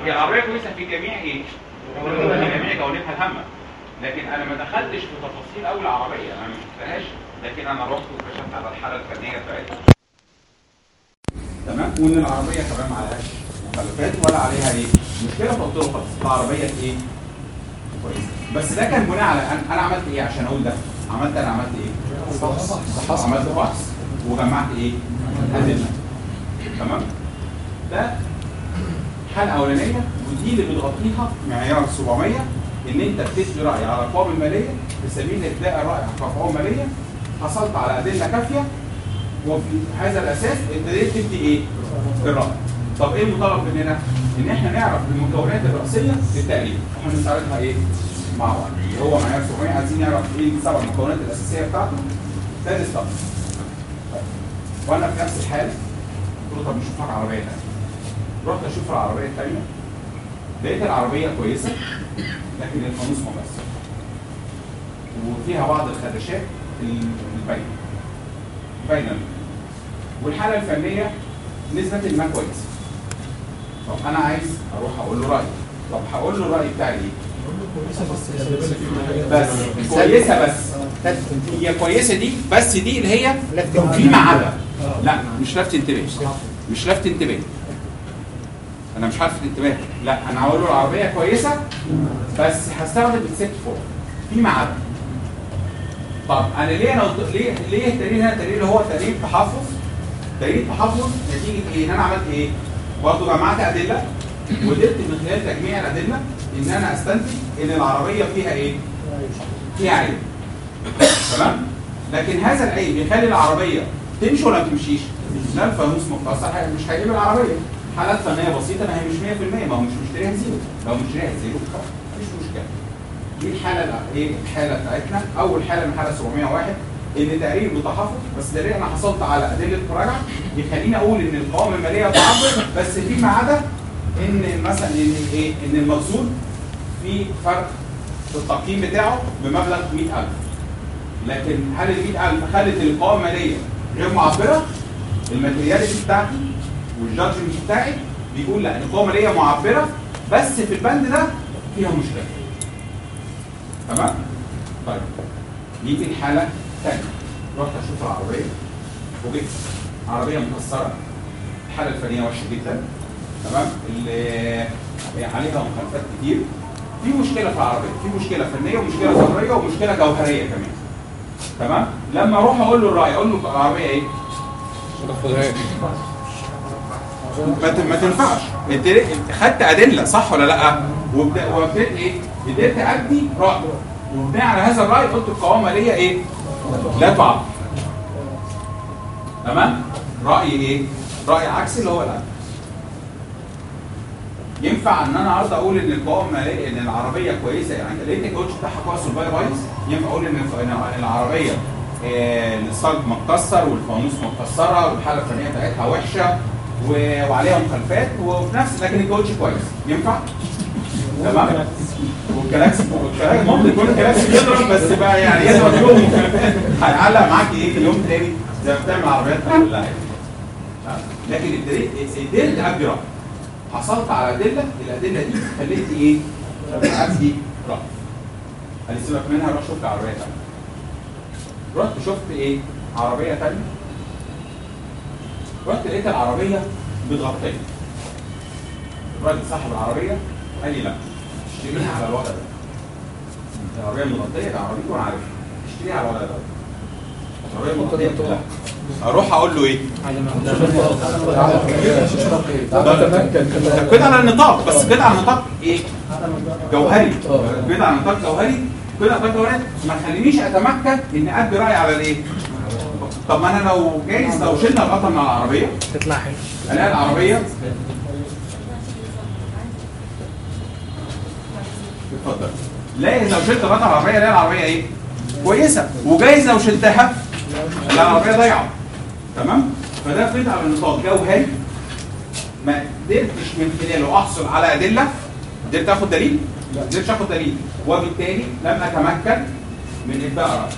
هي العربيه كويسه في جميع ايه؟ في جميع جوانبها الهامه لكن انا ما دخلتش في تفاصيل قوي العربيه انا ما شفتهاش لكن انا رحت وكشفت على الحاله الفنيه بتاعتها تمام وان العربيه كمان ما عليهاش مخالفات ولا عليها ايه مشكله فقلت له خلاص العربيه ايه كويس بس ده كان بناء على انا أنا عملت ايه عشان اقول ده عملت انا عملت ايه فحص عملت فحص وجمعت ايه ادله تمام ده حاله اولانيه ودي اللي بتغطيها معيار 700 ان انت بتدي راي على القوائم الماليه في سبيل ابداء الراي على القوائم الماليه حصلت على ادله كافيه وفي هذا الاساس ابتديت تدي ايه؟ الراي. طب ايه المطالب مننا؟ ان احنا نعرف المكونات الرئيسيه للتقريب احنا بنستعرضها ايه؟ مع بعض اللي هو معيار 700 عايزين نعرف ايه السبع المكونات الاساسيه بتاعته ده الستارت طيب. وانا في نفس الحال قلت له طب نشوف لك عربيه ثانيه رحت اشوف العربيه الثانيه لقيت العربيه كويسه لكن الفانوس مكسر وفيها بعض الخدشات الباينه باينه والحاله الفنيه نسبه ما كويسه طب انا عايز اروح اقول له رايي طب هقول له الراي بتاعي ايه بس كويسه بس هي كويسه دي بس دي اللي هي فيما عدا لا مش لفت انتباه مش لفت انتباه انا مش هلفت انتباه لا انا هقول له العربيه كويسه بس هستخدم الست فور فيما عدا طب انا ليه انا قلت ليه ليه التقرير هنا التقرير اللي هو تقرير تحفظ تقرير تحفظ نتيجه ايه ان انا عملت ايه برضه جمعت ادله وقدرت من خلال تجميع الادله ان انا استنتج ان العربيه فيها ايه فيها عيب تمام لكن هذا العيب يخلي العربيه تمشي ولا ما تمشيش لا الفانوس مكسر هي- مش هيجيب العربيه حالات فنيه بسيطه ما هي مش 100% ما هو مش مشتريها زيرو لو مشتريها زيرو خلاص مفيش مشكله دي الحاله الأ- ايه الحاله بتاعتنا اول حاله من حاله 701 ان تقرير بتحفظ بس تقرير انا حصلت على ادله مراجعه يخليني اقول ان القوائم الماليه تعبر بس فيما عدا ان مثلا ان ايه ان المخزون في فرق في التقييم بتاعه بمبلغ 100000 لكن هل ال 100000 خلت القوائم الماليه غير معبره؟ الماتيرياليتي بتاعتي والجادجمنت بتاعي بيقول لا القوائم الماليه معبره بس في البند ده فيها مشكله. تمام؟ طيب نيجي الحاله الثانيه رحت اشوف العربيه وجبت عربيه مكسره الحاله الفنيه وحشه جدا تمام اللي عليها مخالفات كتير في مشكله في العربيه في مشكله فنيه ومشكله ظاهريه ومشكله جوهريه كمان تمام لما اروح اقول له الراي اقول له العربيه ايه ما ت- ما تنفعش انت انت خدت ادله صح ولا لا وبد- وابتديت ايه قدرت ادي راي وبناء على هذا الراي قلت القوائم الماليه ايه لا تعبر تمام راي ايه راي عكسي اللي هو الادب ينفع ان انا النهارده اقول ان القوائم الماليه ان العربيه كويسه يعني لقيت الكوتش بتاعها كويس والباي بايظ ينفع اقول ان الف- إن العربيه آه، الصاج متكسر والفانوس متكسره والحاله الفنيه بتاعتها وحشه و- وعليها مخالفات وفي نفس لكن الكوتش كويس ينفع؟ تمام؟ والكلاكس والكلاكس ممكن يكون الكلاكس بيضرب بس بقى يعني يضرب فيهم مخالفات هيعلق معاك ايه في اليوم تاني زي ما بتعمل عربيات كلها يعني. تمام؟ لكن قدرت قدرت ابدي راي حصلت على ادله الادله دي خليت ايه؟ ابدي راي قال لي سيبك منها روح شوف لي عربيه ثانيه رحت شفت ايه؟ عربيه ثانيه رحت لقيت العربيه متغطيه الراجل صاحب العربيه قال لي لا اشتريها على الوضع ده العربيه متغطيه ده عربيتي وانا عارفها اشتريها على الوضع ده العربيه متغطيه لا اروح اقول له ايه؟ كده على النطاق بس كده على النطاق ايه؟ جوهري كده على نطاق جوهري كده على نطاق جوهري ما تخلينيش اتمكن ان ادي راي على الايه؟ طب ما انا لو جايز لو شلنا القطر من العربيه تطلع حلو الاقي العربيه اتفضل لا لو شلت القطر من العربيه الاقي العربيه ايه؟ كويسه وجايز لو شلتها الاقي العربيه ضايعه تمام؟ فده قيد على النطاق جوهري ما قدرتش من خلاله احصل على ادله قدرت اخد دليل؟ ما قدرتش اخد دليل وبالتالي لم اتمكن من ابداء راي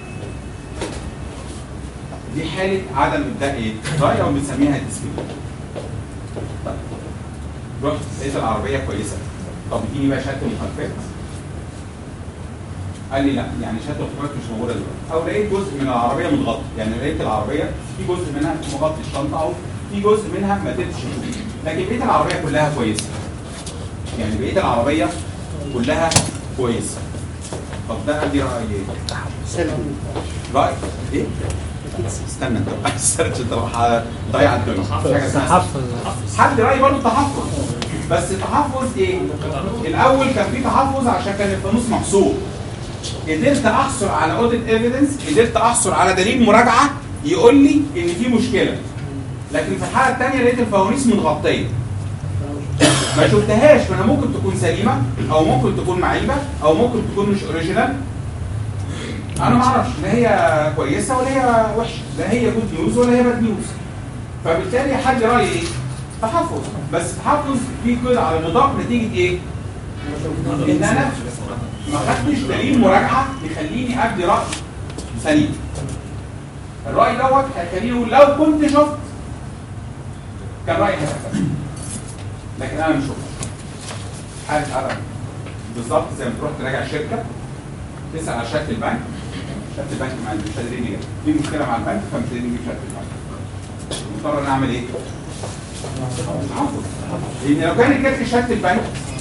دي حاله عدم ابداء ايه؟ راي او بنسميها ديسكريت رحت لقيت العربيه كويسه طب اديني بقى شهاده المخالفات قال لي لا يعني شهاده المخالفات مش موجوده دلوقتي او لقيت جزء من العربيه متغطي يعني لقيت العربيه في جزء منها مغطي الشنطه او في جزء منها ما قدرتش اشوفه لكن بقيه العربيه كلها كويسه يعني بقيه العربيه كلها كويسه طب ده قال لي راي ايه؟ راي ايه؟ استنى انت بقى السيرش انت ضيع الدنيا مفيش حاجه اسمها تحفظ حد راي برضه تحفظ بس التحفظ ايه؟ الاول كان في تحفظ عشان كان الفانوس محصور قدرت احصل على اوديت ايفيدنس قدرت احصل على دليل مراجعه يقول لي ان في مشكله لكن في الحاله الثانيه لقيت الفوانيس متغطيه ما شفتهاش ما انا ممكن تكون سليمه او ممكن تكون معيبه او ممكن تكون مش اوريجينال انا ما اعرفش لا هي كويسه ولا هي وحشه لا هي جود نيوز ولا هي باد نيوز فبالتالي حد راي ايه؟ تحفظ بس تحفظ في كده على نطاق نتيجه ايه؟ ان انا ما خدتش دليل مراجعه يخليني ابدي راي سليم الراي دوت هيخليني اقول لو كنت شفت كان رايي كذا كذا لكن انا مش شفت حاله عدم بالظبط زي ما تروح تراجع شركه تسال على شهاده البنك شهاده البنك مع مش قادرين يجيبها في مشكله مع البنك فمش قادرين نجيب شهاده البنك مضطر انا اعمل ايه؟ أعفو. لان لو كانت جات لي شهاده البنك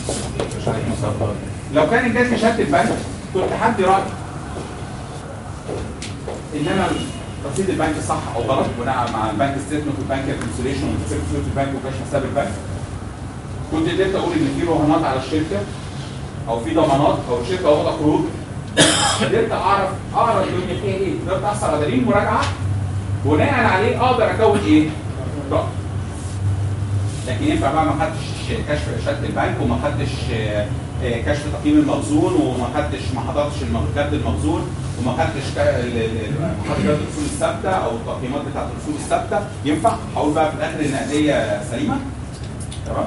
لو كانت جات لي شهاده البنك كنت حد راي ان انا رصيد البنك صح او غلط بناء مع البنك ستيتمنت والبنك ريكونسيليشن وفلوس البنك وكاش حساب البنك كنت قدرت اقول ان في رهانات على الشركه او في ضمانات او الشركه واخده قروض قدرت اعرف اعرف الدنيا فيها ايه قدرت احصل على دليل مراجعه بناء عليه اقدر اكون ايه؟ رأي لكن ينفع بقى ما خدتش كشف شهاده البنك وما خدتش آه، آه، كشف تقييم المخزون وما خدتش ما حضرتش الم- جرد المخزون وما خدتش كا- ال- ال- ما خدتش جرد الاصول الثابته او التقييمات بتاعت الاصول الثابته ينفع هقول بقى في الاخر ان الاديه سليمه تمام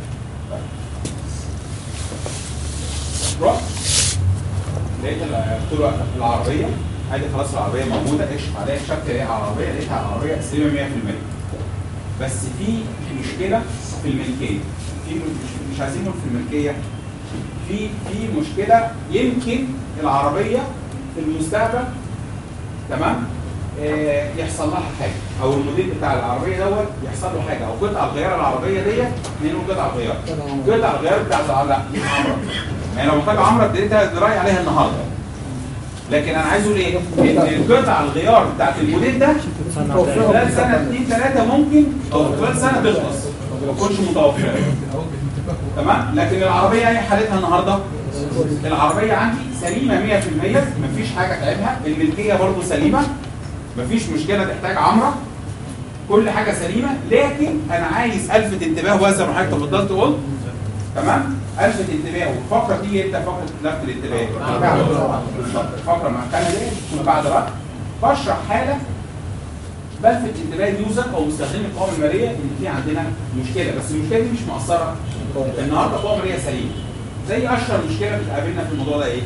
رحت لقيت ال- قلت له العربيه ادي خلاص العربيه موجوده اكشف عليها اكشفت ايه على العربيه لقيتها العربيه سليمه 100% بس في مشكله في الملكيه في مش, مش عايزين نقول في الملكيه في في مشكله يمكن العربيه في المستقبل تمام آه يحصل لها حاجه او الموديل بتاع العربيه دوت يحصل له حاجه او قطع الغيار العربيه ديت منه قطع الغيار قطع الغيار بتاعت العربيه لا دي عمرة يعني لو محتاجه عمرة اديتها دراي عليها النهارده لكن انا عايز اقول ايه؟ ان قطع الغيار بتاعت الموديل ده خلال سنه اثنين ثلاثه ممكن او خلال سنه تخلص ما تكونش متوفره تمام لكن العربيه ايه حالتها النهارده العربيه عندي سليمه 100% مفيش حاجه تعبها الملكيه برضو سليمه مفيش مشكله تحتاج عمره كل حاجه سليمه لكن انا عايز الفت انتباه وزي ما حضرتك تفضلت قلت تمام الفت انتباه والفقره دي امتى فقره لفت الانتباه بالظبط الفقره مع كان دي بعد رأي بشرح حاله بلفت انتباه اليوزر او مستخدمي القوائم الماليه ان في عندنا مشكله بس المشكله دي مش مؤثره النهارده القوائم الماليه سليمه زي اشهر مشكله بتقابلنا في الموضوع ده ايه؟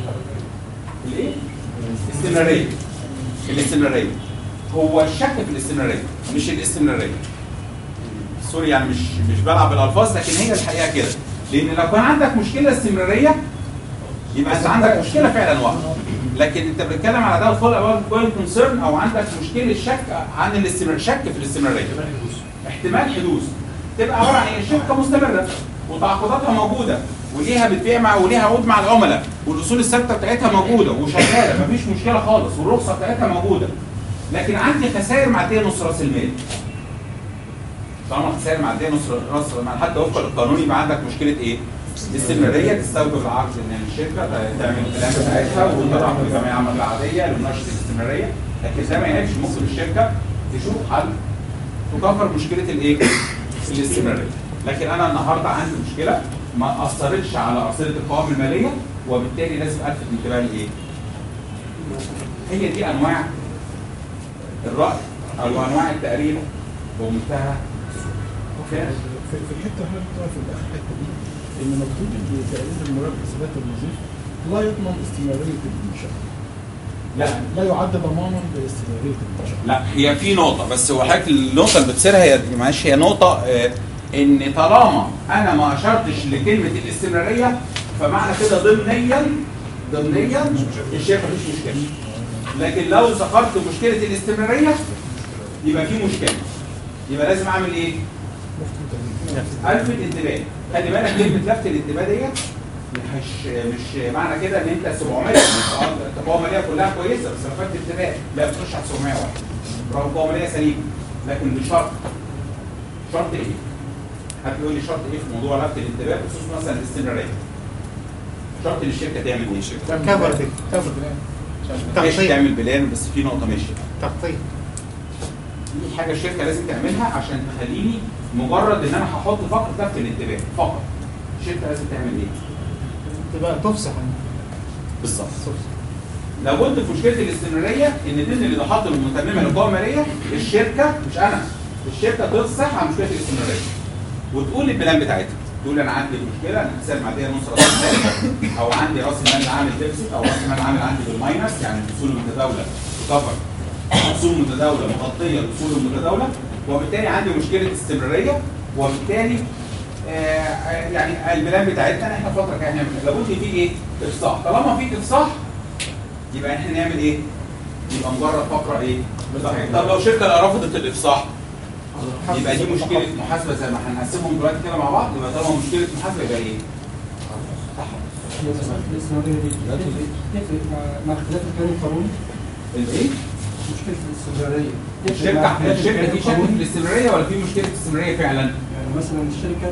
الايه؟ الاستمراريه الاستمراريه هو الشك في الاستمراريه مش الاستمراريه سوري يعني مش مش بلعب بالالفاظ لكن هي الحقيقه كده لان لو كان عندك مشكله استمراريه يبقى انت عندك مشكله فعلا واحده لكن انت بتتكلم على ده فول بوينت كونسيرن او عندك مشكله شك عن الاستمرار شك في الاستمراريه احتمال حدوث تبقى عباره عن ايه الشركه مستمره وتعاقداتها موجوده وليها بتبيع مع وليها عقود مع العملاء والاصول الثابته بتاعتها موجوده وشغاله مفيش مشكله خالص والرخصه بتاعتها موجوده لكن عندي خسائر معديه نص راس المال طالما الخسائر معديه نص راس المال حتى وفقا للقانون يبقى عندك مشكله ايه؟ استمراريه تستوجب العقد ان الشركه تعمل البلان بتاعتها وتضع في جمعيه عمل العاديه لمناقشه الاستمراريه لكن ده ما يعيبش ممكن الشركه تشوف حل تكفر مشكله الايه؟ الاستمراريه لكن انا النهارده عندي مشكله ما اثرتش على ارصده القوائم الماليه وبالتالي لازم الفت انتباه لايه؟ هي دي انواع الراي او انواع التقرير بمنتهى في في الحته اللي حضرتك في الاخر الحته دي ان مكتوب ان تقرير المراقب حسابات الوظيفه لا يضمن استمراريه المنشاه لا لا يعد ضمانا لاستمراريه المنشاه لا هي في نقطة بس هو حضرتك النقطة اللي بتصيرها هي معلش هي نقطة آه، ان طالما انا ما اشرتش لكلمه الاستمراريه فمعنى كده ضمنيا ضمنيا الشركه مفيش مشكله لكن لو ذكرت مشكله الاستمراريه يبقى في مشكله يبقى لازم اعمل ايه؟ الفت انتباه خلي بالك كلمه لفت الانتباه ديت مش مش معنى كده ان انت 700 القوه الماليه كلها كويسه بس لفت انتباه لا بتخش على 701 رغم القوه الماليه سليمه لكن بشرط شرط ايه؟ هتقول لي شرط ايه في موضوع لفت الانتباه بخصوص مثلا الاستمراريه شرط ان الشركه تعمل ايه؟ كفر كفر ماشي تغطية تعمل بلان بس في نقطه ماشيه تغطية دي حاجه الشركه لازم تعملها عشان تخليني مجرد ان انا هحط فقط لفت الانتباه فقط الشركه لازم تعمل ايه؟ تبقى تفصح بالظبط لو قلت في مشكله الاستمراريه ان ضمن الايضاحات المتممه للقوى الماليه الشركه مش انا الشركه تفصح عن مشكله الاستمراريه وتقول البلان بتاعتها تقول انا عندي مشكله انا حساب معديه نص راس المال او عندي راس المال عامل ديفيسيت او راس المال عامل عندي بالماينس يعني الاصول المتداوله كفر الاصول المتداوله مغطيه الاصول المتداوله وبالتالي عندي مشكله استمراريه وبالتالي آه، آه، يعني البلان بتاعتنا إن احنا فتره كده هنعمل كده. لابد في ايه؟ افصاح طالما في افصاح يبقى احنا نعمل ايه؟ يبقى مجرد فقره ايه؟ طب لو شركه رفضت الافصاح يبقى دي مشكله محاسبه زي ما هنقسمهم دلوقتي كده مع بعض يبقى طالما مشكله محاسبه يبقى ايه؟ الاستمرارية دي تفرق مع- مع اختلاف الكلام القانوني الايه؟ مشكلة الاستمرارية تفرق مع الشركه اختلاف الشركه الكيان دي شكت القانوني. الاستمراريه ولا في مشكله استمراريه فعلا؟ يعني مثلا الشركة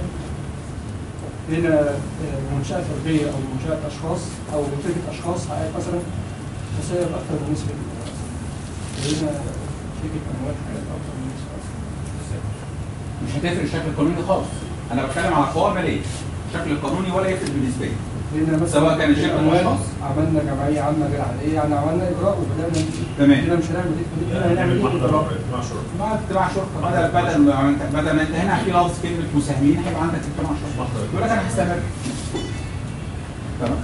هنا آه، منشأة فردية أو منشأة أشخاص أو شركة أشخاص حققت مثلا خسائر أكثر من نسبة هنا شركة أموال حققت أكثر من نسبة مش هتفرق الشكل القانوني خالص انا بتكلم على القوائم الماليه الشكل القانوني ولا يفرق بالنسبه لي هنا مثلا سواء كان الشركة أو أموال أشخاص. عملنا جمعية عامة غير عادية يعني عملنا إجراء وبدأنا تمام. هنا مش هنعمل إيه هنا هنعمل إيه إجراء مع اجتماع شرطه بدل بدل ما بدل ما انت هنا في لفظ كلمه مساهمين هيبقى عندك اجتماع شرطه يقول لك انا هستمر تمام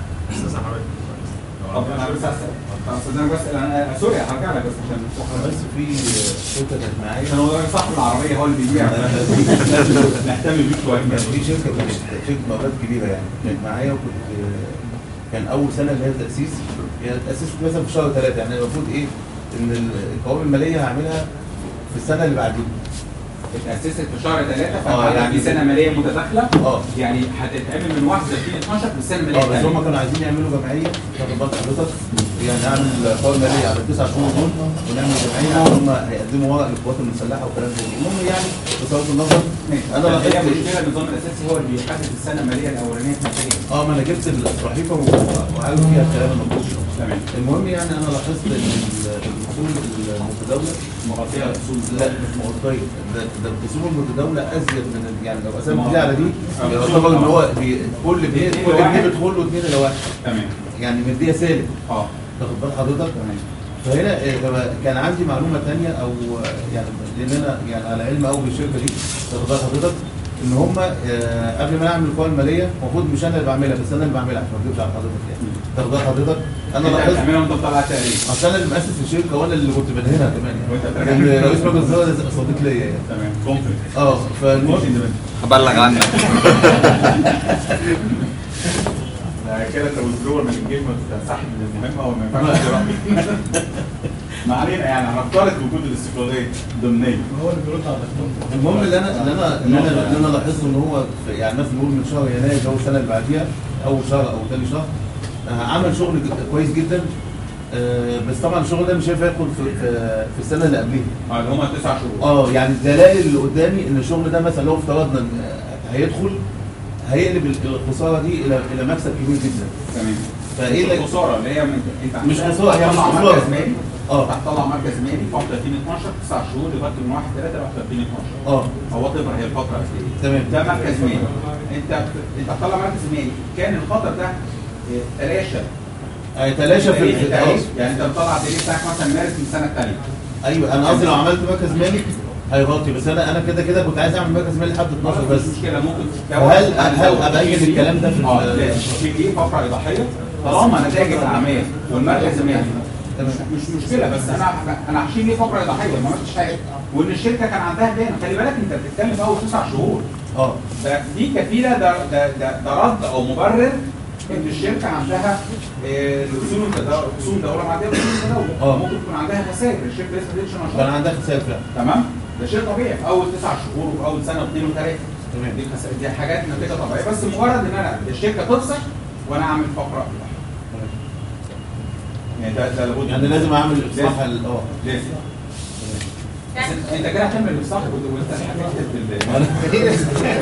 طب انا بس اسال طب استاذنك بس انا سوري هرجع لك بس عشان بس في شركه كانت معايا عشان هو صاحب العربيه هو اللي بيبيع نهتم بيه شويه كان في شركه كانت شركه مقاولات كبيره يعني كانت معايا وكنت كان اول سنه اللي هي تاسيس هي اتاسست مثلا في شهر ثلاثه يعني المفروض ايه ان القوائم الماليه هعملها في السنه اللي بعديها اتاسست في شهر ثلاثه آه، فانت يعني- في سنه ماليه متداخله اه يعني هتتعمل من 1 2012 بالسنه الماليه اه بس الثانية. هم كانوا عايزين يعملوا جمعيه واخد بال حضرتك يعني نعمل قوائم ماليه على التسع شهور دول ونعمل جمعيه عشان هم هيقدموا ورق للقوات المسلحه وكلام زي كده المهم يعني بصرف النظر ماشي. انا هي لاحظت مشكله النظام الاساسي هو اللي بيحدد السنه الماليه الاولانيه احنا محتاجين اه ما انا جبت الصحيفه وعاوز فيها الكلام المطلوب تمام المهم يعني انا لاحظت ان ال- الاصول المتداوله مغطيه الاصول لا مش مغطيه ده ده الاصول المتداوله ازيد من ال- يعني لو قسمت ما- دي على دي آه. يعتبر ان هو بي- كل جنيه اتنين كل لواحد. جنيه بيدخل له اثنين الى واحد تمام يعني مديه سالب اه تاخد بال حضرتك تمام فهنا آه، طب كان عندي معلومه ثانيه او آه، يعني لان انا يعني على علم قوي بالشركه دي تاخد بال حضرتك ان هم آه، قبل ما اعمل القوائم الماليه المفروض مش انا اللي بعملها بس انا اللي بعملها عشان ما اكذبش على حضرتك يعني تاخد بال حضرتك انا انت لاحظت بتعملها وانت بتطلع تقريب عشان انا اللي مؤسس الشركه وانا اللي كنت بدهنها كمان وانت يعني بترجع لان رئيس مجلس الاداره ده صديق ليا يعني تمام كونفليكت اه فالمهم هبلغ عنك كده انت وذرور من الجيم ساحب من المهمه وما ينفعش تروح. ما علينا يعني هنفترض وجود الاستقلاليه ضمنيه هو اللي بيرد على الاختلاف المهم اللي انا اللي انا اللي انا, اللي انا لاحظته ان هو في يعني مثلا نقول من شهر يناير او السنه اللي بعديها اول شهر او ثاني شهر آه، عمل شغل ج- كويس جدا آه، بس طبعا الشغل ده مش هينفع يدخل في في في السنه اللي قبليها اه اللي هم تسع شهور اه يعني الدلائل اللي قدامي ان الشغل ده مثلا لو افترضنا ان آه، هيدخل هيقلب ال- الخساره دي الى الى مكسب كبير جدا تمام فايه اللي الخساره اللي هي من انت مش خسارة، هي مش هتطلع خسارة. مركز مالي اه هتطلع مركز مالي في 30 12 تسع شهور لغايه من 1 3 ل 31 12 اه هو تقدر هي الفتره قد ايه تمام ده مركز مالي انت انت هتطلع مركز مالي كان الخطر ده اه، تلاشى هيتلاشى في تاريخ ال- التاريخ. آه. يعني انت بتطلع التاريخ بتاعك مثلا مارس من السنه الثانيه ايوه انا قصدي لو عملت مركز مالي هيغطي بس انا انا كده كده كنت عايز اعمل مركز مالي لحد 12 بس مش مشكله ممكن هل هل ابين الكلام ده في اه ال- لازم في ايه فقره اضاحيه طالما نتائج الاعمال والمركز المالي تمام. مش مش مشكله بس انا انا هشيل ليه فقره اضاحيه ما عملتش حاجه وان الشركه كان عندها دين خلي بالك انت بتتكلم في اول تسع شهور اه ده دي كفيله ده ده ده, ده رد او مبرر ان الشركه عندها آه، رسوم تداول رسوم دوله معديه ورسوم تداول آه. ممكن تكون عندها خسائر الشركه لسه ما ادتش كان نشاط عندها خسائر فعلا تمام ده شيء طبيعي في اول تسع شهور وفي اول سنه واثنين وثلاثه تمام. دي خسائر دي حاجات نتيجه طبيعيه بس مجرد ان انا الشركه تفسح وانا اعمل فقره يعني ده ده لابد يعني لازم اعمل اصلاح ال- اه لازم بس انت كده هتعمل الاصلاح وانت هتكتب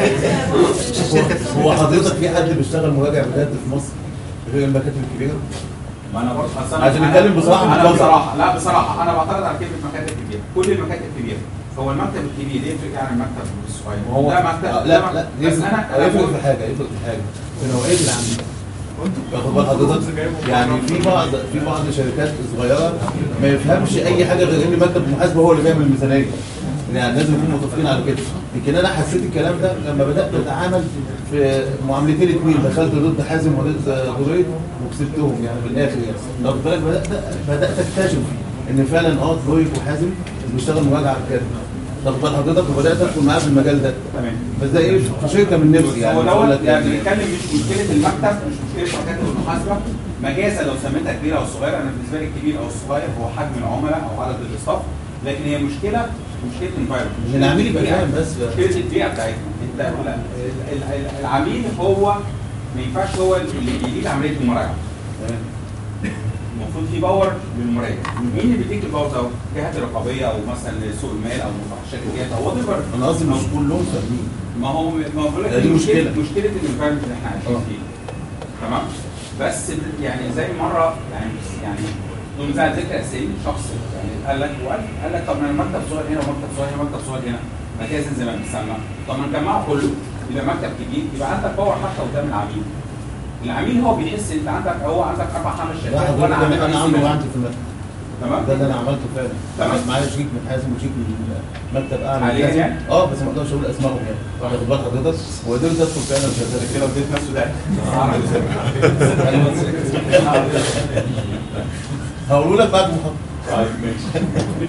هو حضرتك في حد بيشتغل مراجع بجد في مصر غير المكاتب الكبيره؟ ما انا برضه أصل أنا- عشان أنا- نتكلم بصراحة انا متوقع. بصراحه لا بصراحه انا بعترض على كلمه مكاتب كبيره كل المكاتب كبيره هو المكتب الكبير يفرق عن المكتب الصغير هو ده مكتب آه، ده لا مكتب. لا بس يفرق انا انا يفرق بقول- في حاجه يفرق في حاجه في نوعيه العميل واخد بال حضرتك يعني في بعض في بعض شركات صغيره ما يفهمش اي حاجه غير ان مكتب المحاسبه هو اللي بيعمل الميزانيه يعني لازم نكون متفقين على كده لكن انا حسيت الكلام ده لما بدات اتعامل في معاملتين اتنين دخلت ضد حازم وضد دريد وكسبتهم يعني بالاخر يعني لو خد بالك بدات بدات اكتشف ان فعلا اه دريد وحازم بيشتغل مراجعه بجد طب بال حضرتك وبدات ادخل معاه في المجال ده تمام بس ده ايه في شركه من نفسي يعني هو مش هقول دوت لك يعني يعني بنتكلم مش مشكله المكتب مش مشكله مكاتب المحاسبه مجازا لو سميتها كبيره او صغيره انا بالنسبه لي الكبير او الصغير هو حجم العملاء او عدد الاستاف لكن هي مشكله مشكله انفايرمنت إن العميل يبقى فاهم بس. مشكله البيئه بتاعتنا انت لا ال- ال- ال- العميل هو ما ينفعش هو اللي بيديك عمليه المراجعه المفروض في باور للمراجع مين اللي بيديك الباور ده؟ جهات رقابيه او مثلا سوق المال او شركات او وات انا قصدي مش كلهم فاهمين ما هو ما هو بقول لك دي دي مشكله مشكلة. مشكله الانفايرمنت اللي احنا عايشين آه. فيه تمام بس يعني زي مره يعني يعني بدون زي ذكر اسامي شخص يعني قال لك وقال قال لك طب ما المكتب صغير هنا ومكتب صغير هنا ومكتب صغير هنا مجازا زي ما بنسمى طب ما نجمعه كله يبقى مكتب كبير يبقى عندك باور حتى قدام العميل العميل هو بيحس انت عندك هو عندك اربع خمس لا شركات حضرتك وانا عامل انا انا رئيس عامله مجلس. وعندي في المكتب تمام ده اللي انا عملته فعلا تمام. معايا شريك من حازم وشريك من مكتب اعلى حاليا حازم. يعني؟ اه بس ما اقدرش اقول اسمائهم يعني واخد بال حضرتك وقدرت ادخل فعلا شغال كده اديت نفسه ده هقوله لك بعد المحاضره طيب ماشي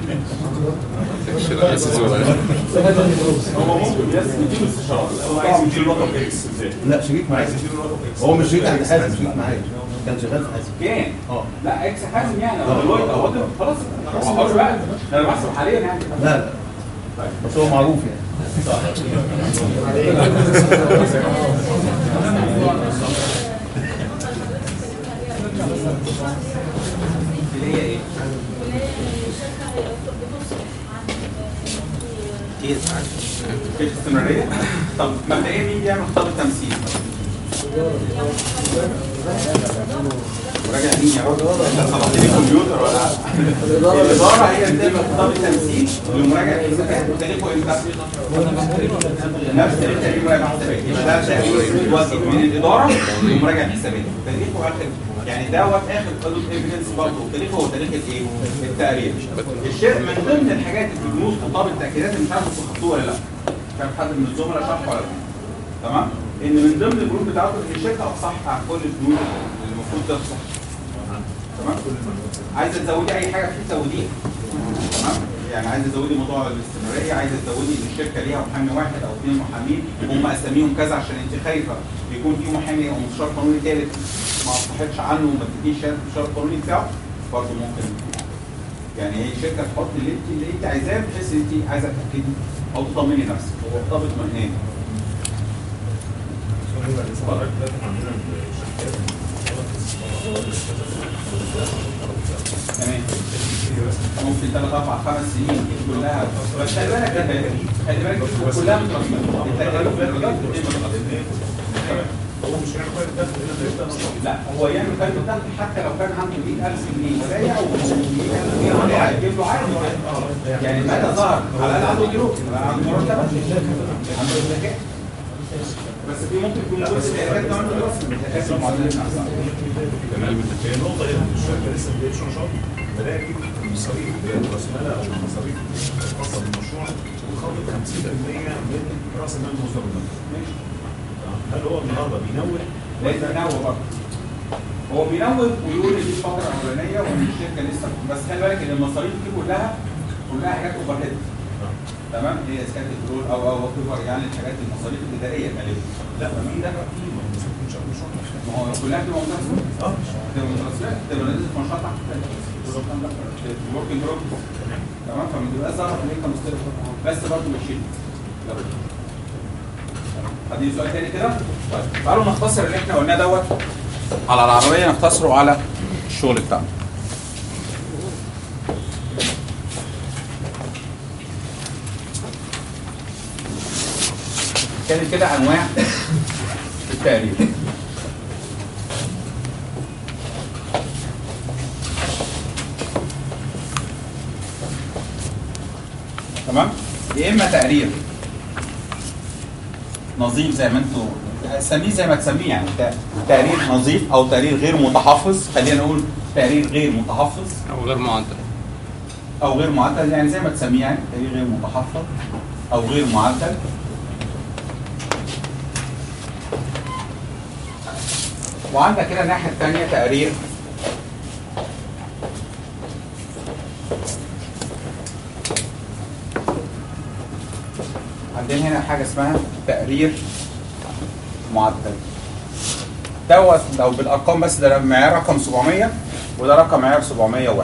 هو ممكن بس يديله استشاره هو عايز يديله رقم اكس ازاي لا شريك معايا هو مش شريك عند حازم شريك معايا كان شغال في حازم كان اه لا اكس حازم يعني او دلوقتي او وات خلاص هو حر بقى ده انا بحسب حاليا يعني لا لا بس هو معروف يعني اللي هي ايه؟ ايه في استمراريه؟ طب مبدئيا مين بيعمل خطاب التمثيل؟ مراجع مين يا راجل؟ انت صلحت لي الكمبيوتر ولا الاداره هي اللي بتعمل خطاب التمثيل لمراجع الحسابات وتاريخه امتى؟ نفس تاريخ تقريبا مراجع الحسابات يبقى ده تقريبا بيوجه من الاداره لمراجع الحسابات تاريخه اخر يعني دوت اخر حدود ايفيدنس برضه تاريخه هو تاريخ الايه؟ التقرير الشيء من ضمن الحاجات اللي في بنود خطاب التاكيدات اللي مش عارف انتوا خدتوه ولا لا مش عارف حد من الزملاء شرح ولا لا تمام ان من ضمن البنود بتاعته ان الشركه افصح عن كل البنود اللي المفروض تفصح تمام عايزه تزودي اي حاجه فيه تزوديها تمام يعني عايزه تزودي موضوع الاستمراريه عايزه تزودي ان الشركه ليها محامي واحد او اثنين محامين هم اساميهم كذا عشان انت خايفه يكون في محامي او مستشار قانوني ثالث ما اصلحتش عنه وما تديش شهاده المستشار القانوني بتاعه برضه ممكن يعني هي الشركه تحط اللي انت اللي انت عايزاه بحيث ان انت عايزه تاكدي او تطمني نفسك هو مرتبط مهنيا تمام ممكن ثلاث اربع خمس سنين دي كلها بس خلي بالك خلي بالك دي كلها مترسمه التكاليف في الرجال تمام هو مش هيعمل فرق دخل هنا زي بتاع مصر. لا هو يعمل فرق الدخل حتى لو كان عنده 100000 جنيه ولايه او 100000 جنيه هيجيب له عادي يعني متى ظهر على الاقل عنده جيرو عنده مرتبات عنده زكاه بس في ممكن يكون جزء من الحاجات كمان دراسه من الحاجات المعدلات نفسها هي النقطة هنا إن الشركة لسه ما بدأتش نشاط بدأت تجيب مصاريف رأس مالها أو المصاريف الخاصة بالمشروع وخاطب 50% من رأس المال المستقبل ماشي هل هو النهارده بينوه لازم ينوه برضه هو بينوه ويقول ان دي الفتره الاولانيه وان الشركه لسه بس خلي بالك ان المصاريف دي كلها كلها حاجات اوفر هيد تمام اللي هي اسكان البترول او او وات يعني الحاجات المصاريف الاداريه غالبا لا ما مين دفع فيه ما هو المفروض مش مش ما هو كلها بتبقى مترسمه اه بتبقى مترسمه بتبقى نازل في مشروع تحت الورك ان بروجرس تمام فما تبقاش ظاهره في الانكم ستيتمنت بس برضه مش شيء ادي سؤال تاني كده طيب تعالوا نختصر اللي احنا قلناه دوت على العربيه نختصره على الشغل بتاعنا كانت كده انواع التقرير تمام يا اما تقرير نظيف زي ما انتوا سميه زي ما تسميه يعني ت- تقرير نظيف او تقرير غير متحفظ خلينا نقول تقرير غير متحفظ او غير معدل او غير معدل يعني زي ما تسميه يعني تقرير غير متحفظ او غير معدل وعندك كده الناحيه الثانيه تقرير عندنا هنا حاجه اسمها تقرير معدل دوت لو بالارقام بس ده معيار رقم 700 وده رقم معيار 701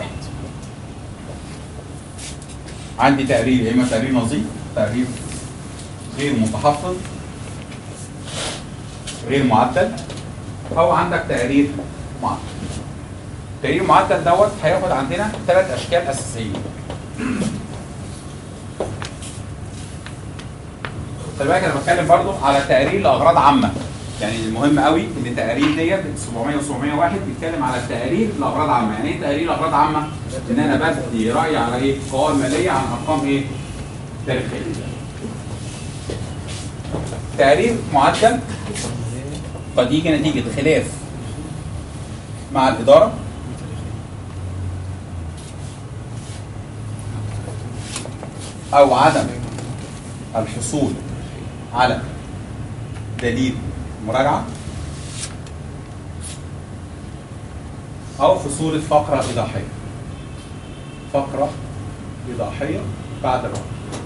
عندي تقرير يا اما تقرير نظيف تقرير غير متحفظ غير معدل او عندك تقرير معدل تقرير معدل دوت هياخد عندنا ثلاث اشكال اساسيه خلي بالك انا بتكلم برضو على تقرير لاغراض عامه يعني المهم قوي ان التقارير ديت 700 و 701 بيتكلم على التقارير لاغراض عامه يعني ايه تقارير لاغراض عامه ان انا بدي راي على ايه قوائم ماليه عن ارقام ايه تاريخيه تقرير معدل قد يجي نتيجه خلاف مع الاداره او عدم الحصول على دليل مراجعة أو في صورة فقرة إيضاحية فقرة إيضاحية بعد الرقم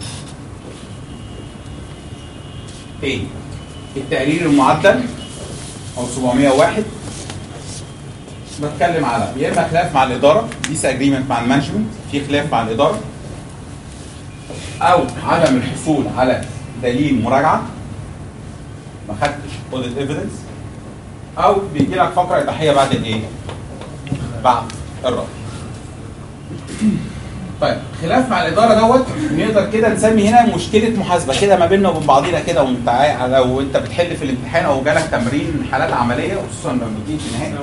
تاني التقرير المعدل أو 701 بتكلم على يا إما خلاف مع الإدارة ديس أجريمنت مع المانجمنت في خلاف مع الإدارة أو عدم الحصول على دليل مراجعة ما خدتش اوديت ايفيدنس او بيجي لك فقره ايضاحيه بعد الايه؟ بعد الرد. طيب خلاف مع الاداره دوت نقدر كده نسمي هنا مشكله محاسبه كده ما بيننا وبين بعضينا كده وانت عا- لو انت بتحل في الامتحان او جالك تمرين حالات عمليه وخصوصا لما بتيجي في النهائي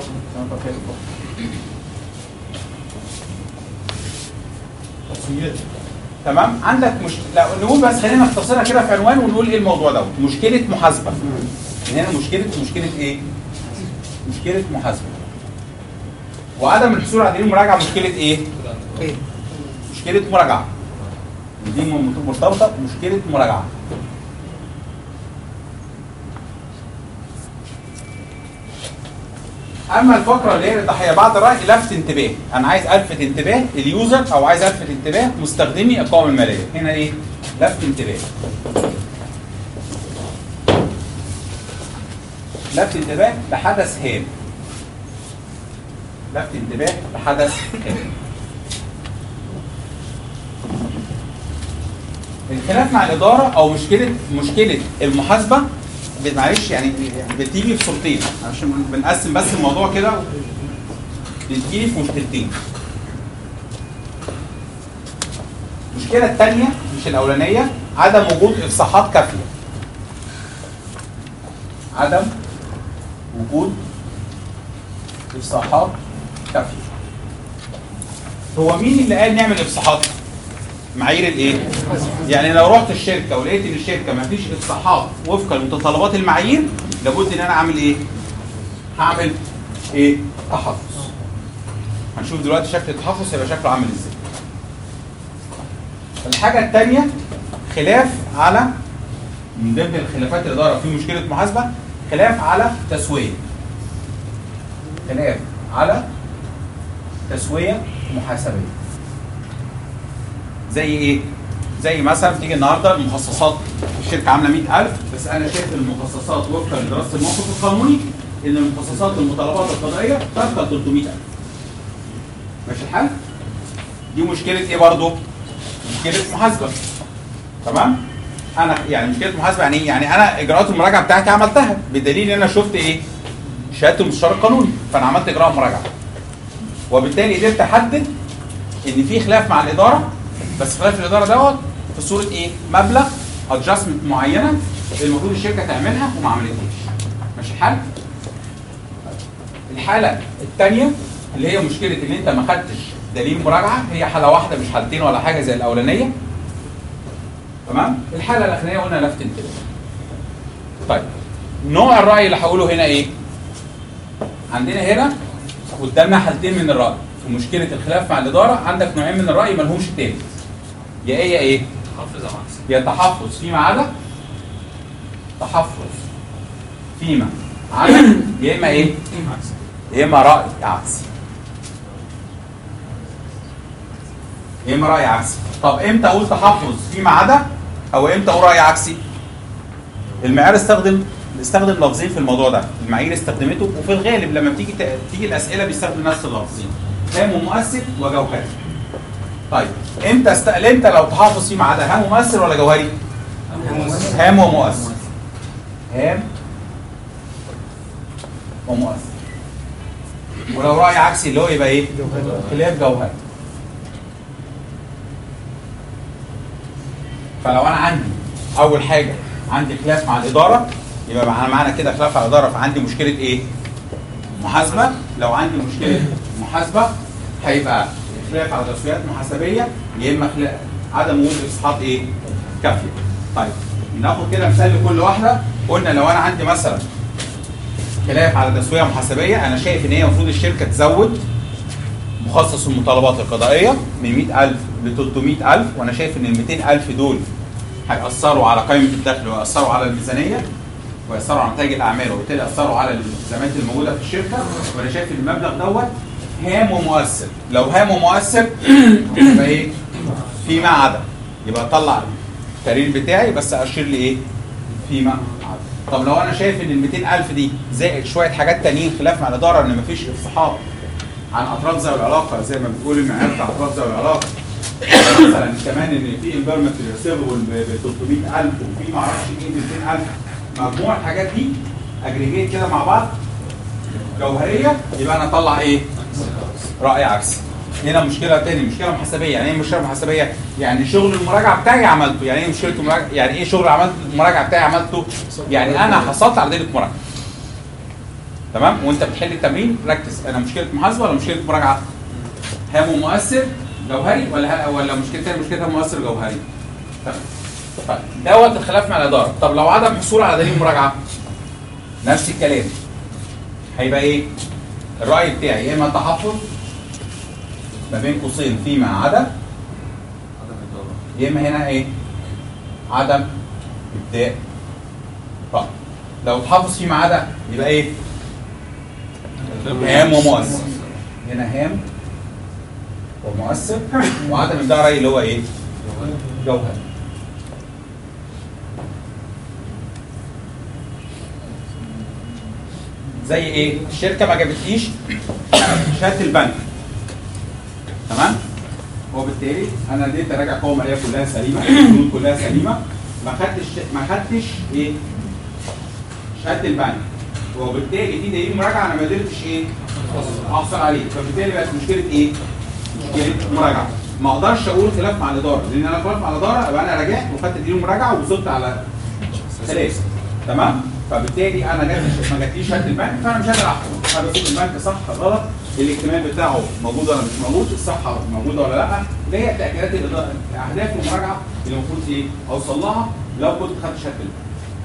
تمام عندك مش... لا نقول بس خلينا نختصرها كده في عنوان ونقول ايه الموضوع دوت مشكله محاسبه هنا مشكله مشكله ايه مشكله محاسبه وعدم الحصول على دليل مراجعه مشكله ايه مشكله مراجعه دي م- مرتبطه بمشكله مراجعه اما الفقره اللي هي الضحيه بعد الراي لفت انتباه انا عايز الفت انتباه اليوزر او عايز الفت انتباه مستخدمي القوائم الماليه هنا ايه لفت انتباه لفت انتباه لحدث هام لفت انتباه لحدث هام الخلاف مع الاداره او مشكله مشكله المحاسبه معلش يعني بتيجي في صورتين عشان بنقسم بس الموضوع كده بتجيلي في مشكلتين المشكله الثانيه مش الاولانيه عدم وجود افصاحات كافيه عدم وجود افصاحات كافيه هو مين اللي قال نعمل افصاحات معايير الايه يعني لو رحت الشركه ولقيت ان الشركه ما فيش افصاحات وفقا لمتطلبات المعايير لابد ان انا اعمل ايه هعمل ايه تحفظ هنشوف دلوقتي شكل التحفظ هيبقى شكله عامل ازاي الحاجه الثانيه خلاف على من ضمن الخلافات الاداره في مشكله محاسبه خلاف على تسويه خلاف على تسويه محاسبيه زي ايه زي مثلا تيجي النهارده المخصصات الشركه عامله 100000 بس انا شايف المخصصات وفقا لدراسه الموقف القانوني ان المخصصات المطالبات القضائيه تبقى 300000 ماشي الحال؟ دي مشكله ايه برضه؟ مشكله محاسبه تمام؟ انا يعني مشكله محاسبه يعني ايه؟ يعني انا اجراءات المراجعه بتاعتي عملتها بدليل ان انا شفت ايه؟ شهاده المستشار القانوني فانا عملت اجراء مراجعه وبالتالي قدرت احدد ان في خلاف مع الاداره بس خلاف الاداره دوت في صوره ايه؟ مبلغ ادجستمنت معينه المفروض الشركه تعملها وما عملتهاش. ماشي الحال؟ الحاله الثانيه اللي هي مشكله ان انت ما خدتش دليل مراجعه هي حاله واحده مش حالتين ولا حاجه زي الاولانيه. تمام؟ الحاله الاخرانيه قلنا لفت انتباه. طيب نوع الراي اللي هقوله هنا ايه؟ عندنا هنا قدامنا حالتين من الراي في مشكله الخلاف مع الاداره عندك نوعين من الراي ملهمش تالت يا ايه يا ايه؟ حافظ على عكس يا تحفظ فيما عدا تحفظ فيما عدا يا اما ايه؟ يا اما راي عكسي يا اما راي عكسي طب امتى اقول تحفظ فيما عدا او امتى اقول راي عكسي؟ المعيار استخدم استخدم لفظين في الموضوع ده المعايير استخدمته وفي الغالب لما بتيجي ت- تيجي الاسئله بيستخدم نفس اللفظين هام ومؤثر وجوهري طيب امتى است... امتى لو تحافظ فيما عدا هام ومؤثر ولا جوهري؟ هام ومؤثر هام ومؤثر ولو راي عكسي اللي هو يبقى ايه؟ خلاف جوهري فلو انا عندي اول حاجه عندي خلاف مع الاداره يبقى مع- معنى كده خلاف مع الاداره فعندي مشكله ايه؟ محاسبه لو عندي مشكله محاسبه هيبقى خلاف على تسويات محاسبيه يا اما خلاف عدم وجود اصحاحات ايه؟ كافيه. طيب ناخد كده مثال لكل واحده قلنا لو انا عندي مثلا خلاف على تسويه محاسبيه انا شايف ان هي المفروض الشركه تزود مخصص المطالبات القضائيه من 100000 ل 300000 وانا شايف ان ال 200000 دول هيأثروا على قائمه الدخل ويأثروا على الميزانيه ويأثروا على نتائج الاعمال وبالتالي يأثروا على الالتزامات الموجوده في الشركه وانا شايف ان المبلغ دوت هام ومؤثر لو هام ومؤثر يبقى ايه؟ فيما عدا يبقى اطلع التقرير بتاعي بس اشير لي ايه؟ فيما عدا طب لو انا شايف ان ال 200000 دي زائد شويه حاجات تانيين خلاف مع الاداره ان مفيش افصاحات عن اطراف ذوي العلاقه زي ما بتقول المعيار بتاع اطراف ذوي العلاقه مثلا كمان ان في انفيرمنت ريسيفبل ب 300000 وفي ما اعرفش ايه ب 200000 مجموع الحاجات دي اجريجيت كده مع بعض جوهريه يبقى انا اطلع ايه؟ راي عكسي هنا مشكله تاني مشكله محاسبيه يعني ايه مشكله محاسبيه يعني شغل المراجعه بتاعي عملته يعني ايه مشكله المراجعه يعني ايه شغل عملت المراجعه بتاعي عملته يعني انا حصلت على ديره مراجعه تمام وانت بتحل التمرين ركز انا مشكله محاسبه ولا مشكله مراجعه هام ومؤثر جوهري ولا ه- ولا مشكله تاني مشكله هام مؤثر جوهري تمام طيب دوت الخلاف مع الاداره طب لو عدم حصول على دليل مراجعه نفس الكلام هيبقى ايه الراي بتاعي يا اما تحفظ ما بين قوسين فيما عدا يا اما هنا ايه عدم ابداء طيب لو تحفظ فيما عدا يبقى ايه هام ومؤثر هنا هام ومؤثر وعدم ابداء راي اللي هو ايه جوهر زي ايه الشركه ما جابتليش شهاده البنك تمام وبالتالي انا اديت راجع قوه ماليه كلها سليمه البنود كلها سليمه ما خدتش ما خدتش ايه شهاده البنك وبالتالي في دليل مراجعه انا ما قدرتش ايه احصل عليه فبالتالي بقت مشكله ايه مشكله مراجعه ما اقدرش اقول خلاف مع الاداره لان انا خلاف مع الاداره يبقى انا راجعت وخدت دليل مراجعه ووصلت على ثلاثه تمام فبالتالي انا جات ما جاتليش شهاده البنك فانا مش قادر احكم انا بشوف البنك صح غلط الاكتمال بتاعه موجود ولا مش موجود الصحه موجوده ولا لا اللي هي تاكيدات الاداره اهداف المراجعه اللي المفروض ايه اوصل لها لو كنت خدت شهاده البنك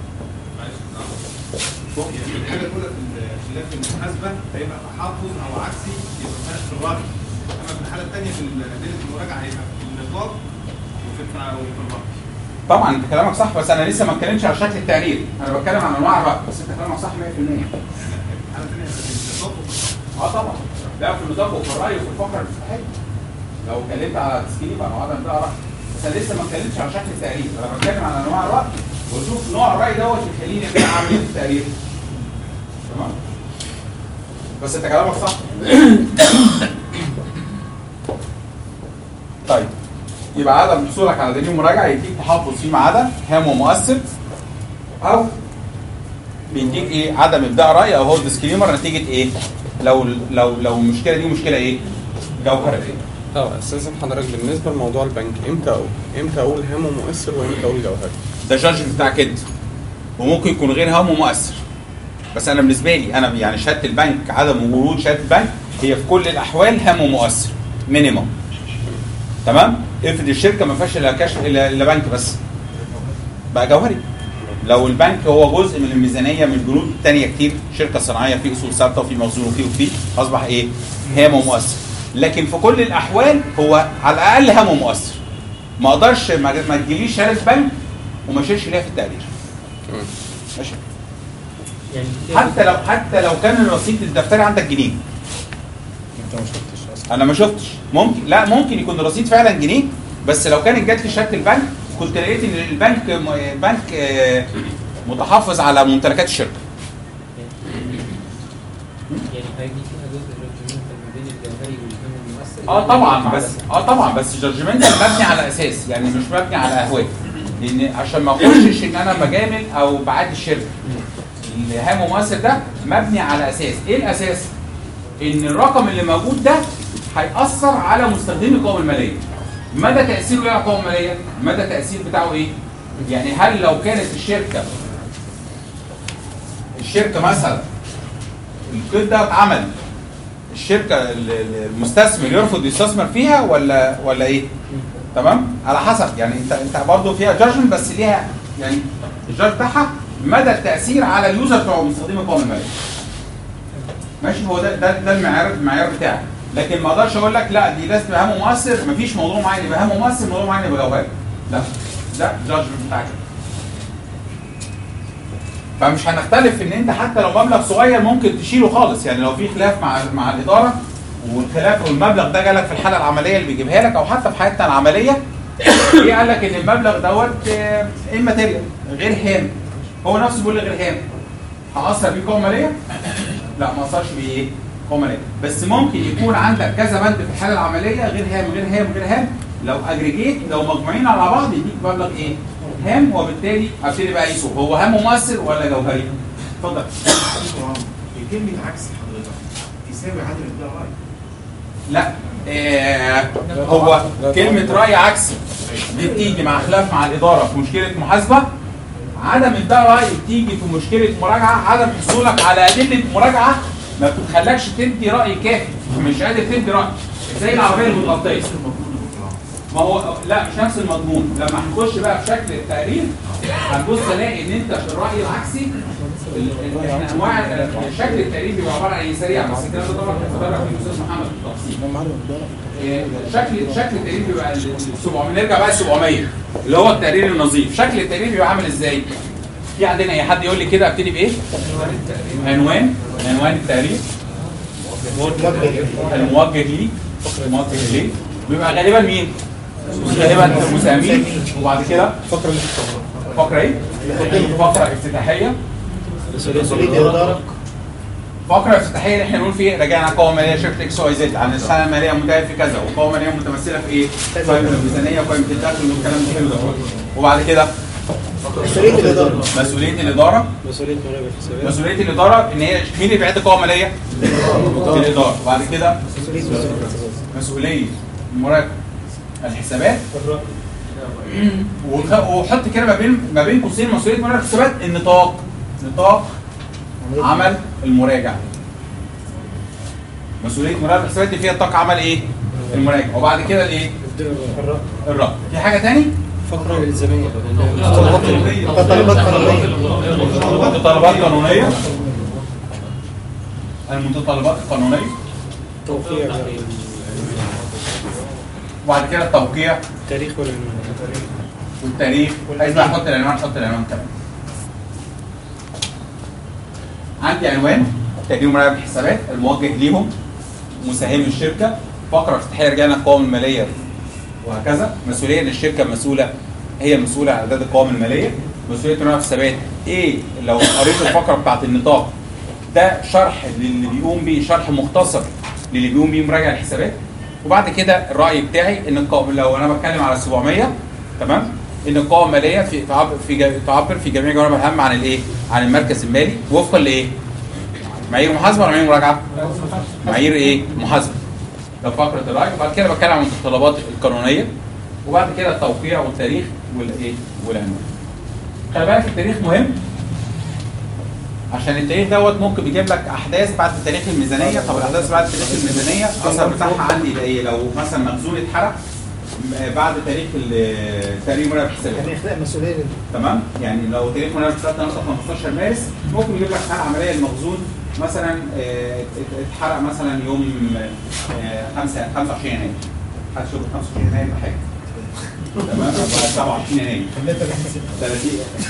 يعني الحاجه الاولى في الخلاف في المحاسبه هيبقى تحفظ او عكسي يبقى ما فيهاش في الراي اما في الحاله الثانيه في ادله المراجعه هيبقى في النطاق وفي الفع- وفي الراي طبعا انت كلامك صح بس انا لسه ما اتكلمتش على شكل التقرير انا بتكلم عن انواع الرأي بس انت كلامك صح 100% الحاله الثانيه هيبقى في النطاق وفي الراي اه طبعا لا في النطاق وفي الراي وفي الفقره المستحيل لو اتكلمت على تسكين يبقى عدم ده رأي بس انا لسه ما اتكلمتش عن شكل التقرير انا بتكلم عن انواع الراي واشوف نوع الراي دوت يخليني ابقى اعمل ايه في التقرير تمام بس انت كلامك صح طيب يبقى عدم حصولك على دليل مراجعه يديك تحفظ فيما عدا هام ومؤثر او بيديك ايه عدم ابداع راي او هو ديسكليمر نتيجه ايه لو لو لو المشكله دي مشكله ايه جوهريه اه استاذن حضرتك بالنسبه لموضوع البنك امتى اقول امتى اقول هام ومؤثر وامتى اقول جوهري ده جادج بتاعك انت وممكن يكون غير هام ومؤثر بس انا بالنسبه لي انا يعني شهاده البنك عدم وجود شهاده البنك هي في كل الاحوال هام ومؤثر مينيمم تمام افرض الشركه ما فيهاش الا كاش الا إلا بنك بس بقى جوهري لو البنك هو جزء من الميزانيه من الجنود الثانيه كتير شركه صناعيه في اصول ثابته وفي مخزون وفي وفي اصبح ايه هام ومؤثر لكن في كل الاحوال هو على الاقل هام ومؤثر ما اقدرش ما ما تجيليش شهاده بنك وما اشيلش ليها في التقرير ماشي يعني حتى لو حتى لو كان الرصيد الدفتري عندك جنيه انت ما شفتش اصلا انا ما شفتش ممكن لا ممكن يكون الرصيد فعلا جنيه بس لو كانت جات لي شهاده البنك كنت لقيت ان البنك البنك آه، متحفظ على ممتلكات الشركه يعني هيجي فيها جزء جادجمنتال ما بين الجوهري والفن الممثل اه طبعا بس اه طبعا بس جادجمنتال مبني على اساس يعني مش مبني على اهواء لان عشان ما اخشش ان انا بجامل او بعادي الشركه الهام ممثل ده مبني على اساس ايه الاساس ان الرقم اللي موجود ده هيأثر على مستخدمي القوائم الماليه مدى تأثيره ايه على القوائم الماليه مدى التأثير بتاعه ايه يعني هل لو كانت الشركه الشركه مثلا القيد ده اتعمل الشركه ال- ال- المستثمر يرفض يستثمر فيها ولا ولا ايه؟ تمام؟ على حسب يعني انت انت برضه فيها جادجمنت بس ليها يعني الجادج بتاعها مدى التاثير على اليوزر بتوع مستخدمي القوائم الماليه. ماشي هو ده ده, ده المعيار المعيار بتاعي لكن ما اقدرش اقول لك لا دي لازم تبقى هام مؤثر مفيش موضوع معين يبقى هام مؤثر موضوع معين يبقى جوهري. لا ده جادجمنت بتاعك فمش هنختلف ان انت حتى لو مبلغ صغير ممكن تشيله خالص يعني لو في خلاف مع مع الاداره والخلاف والمبلغ ده جالك في الحاله العمليه اللي بيجيبها لك او حتى في حياتنا العمليه ايه قال لك ان المبلغ دوت ماتيريال غير هام هو نفسه بيقول لي غير هام هاثر بيه قوه ماليه؟ لا ما اثرش بيه ايه؟ قوه ماليه بس ممكن يكون عندك كذا بند في الحاله العمليه غير هام غير هام غير هام لو اجريجيت لو مجموعين على بعض يديك مبلغ ايه؟ هام وبالتالي ابتدي بقى اقيسه هو هام مؤثر ولا جوهري؟ اتفضل كلمة عكس حضرتك يساوي عدم ابداع راي لا آه هو كلمة رأي عكسي دي بتيجي مع خلاف مع الإدارة في مشكلة محاسبة عدم ابداع رأي بتيجي في مشكلة مراجعة عدم حصولك على أدلة مراجعة ما بتخلكش تدي رأي كافي مش قادر تدي رأي زي العربية المتغطية ما هو لا مش نفس المضمون لما هنخش بقى في شكل التقرير هنبص نلاقي ان انت في الراي العكسي ال- ال- احنا انواع ال- شكل التقرير بيبقى عباره عن ايه سريع بس الكلام ده طبعا هيتطرق فيه الاستاذ محمد بالتفصيل إيه، شكل شكل التقرير بيبقى ال- ال 700 نرجع بقى ل 700 اللي هو التقرير النظيف شكل التقرير بيبقى عامل ازاي؟ في عندنا اي حد يقول لي كده ابتدي بايه؟ عنوان عنوان التقرير الموجه ليه الموجه ليه بيبقى غالبا مين؟ غالبا المساهمين وبعد كده فقره فقره ايه؟ فقره افتتاحيه فقره افتتاحيه اللي احنا بنقول فيه راجعنا قوائم ماليه شركه اكس واي زد عن السنه الماليه المنتهيه في كذا وقوائم ماليه متمثله في ايه؟ قائمه الميزانيه وقائمه الدخل والكلام ده حلو ده وبعد كده مسؤوليه الاداره مسؤوليه الاداره مسؤوليه مراقبه الحسابات مسؤوليه الاداره ان هي مين اللي بيعد قوائم ماليه؟ الاداره وبعد كده مسؤوليه وزاره الحسابات مسؤوليه مراقب الحسابات وخ- وحط كده ما بين ما بين قوسين مسؤوليه مراقب الحسابات النطاق نطاق عمل المراجع مسؤوليه مراقب الحسابات دي فيها نطاق عمل ايه؟ المراجع وبعد كده الايه؟ الرد في حاجه تاني؟ فقره الالزاميه متطلبات قانونيه متطلبات قانونيه المتطلبات القانونيه توقيع وبعد كده التوقيع التاريخ والعنوان والتاريخ عايز بقى احط العنوان احط العنوان كمان عندي عنوان تقرير مراقب الحسابات الموجه ليهم مساهمي الشركه فقره افتتاحيه رجعنا القوائم الماليه وهكذا مسؤوليه ان الشركه مسؤوله هي مسؤوله عن اعداد القوائم الماليه مسؤوليه المراقبه في الثبات ايه لو قريت الفقره بتاعت النطاق ده شرح للي بيقوم بيه شرح مختصر للي بيقوم بيه مراجع الحسابات وبعد كده الراي بتاعي ان القوائم لو انا بتكلم على 700 تمام ان القوائم الماليه في تعبر في جا- تعبر في جميع جوانب الهام عن الايه؟ عن المركز المالي وفقا لايه؟ معايير محاسبه ولا معايير مراجعه؟ معايير ايه؟ محاسبه ده فقره الراي وبعد كده بتكلم عن المتطلبات القانونيه وبعد كده التوقيع والتاريخ والايه؟ والعنوان. خلي بالك التاريخ مهم عشان التاريخ دوت ممكن بيجيب لك احداث بعد تاريخ الميزانيه طب الاحداث بعد تاريخ الميزانيه الاثر بتاعها عندي يبقى ايه لو مثلا مخزون اتحرق م- بعد تاريخ ال- تاريخ مراقبه الحسابات يعني اخلاء مسؤوليه لل- تمام يعني لو تاريخ مراقبه الحسابات النهارده 15 مارس ممكن يجيب لك حاله عمليه المخزون مثلا آه، ات- اتحرق مثلا يوم آه، 5 25 يناير حد شغل 25 يناير ده حاجه تمام 27 يناير 30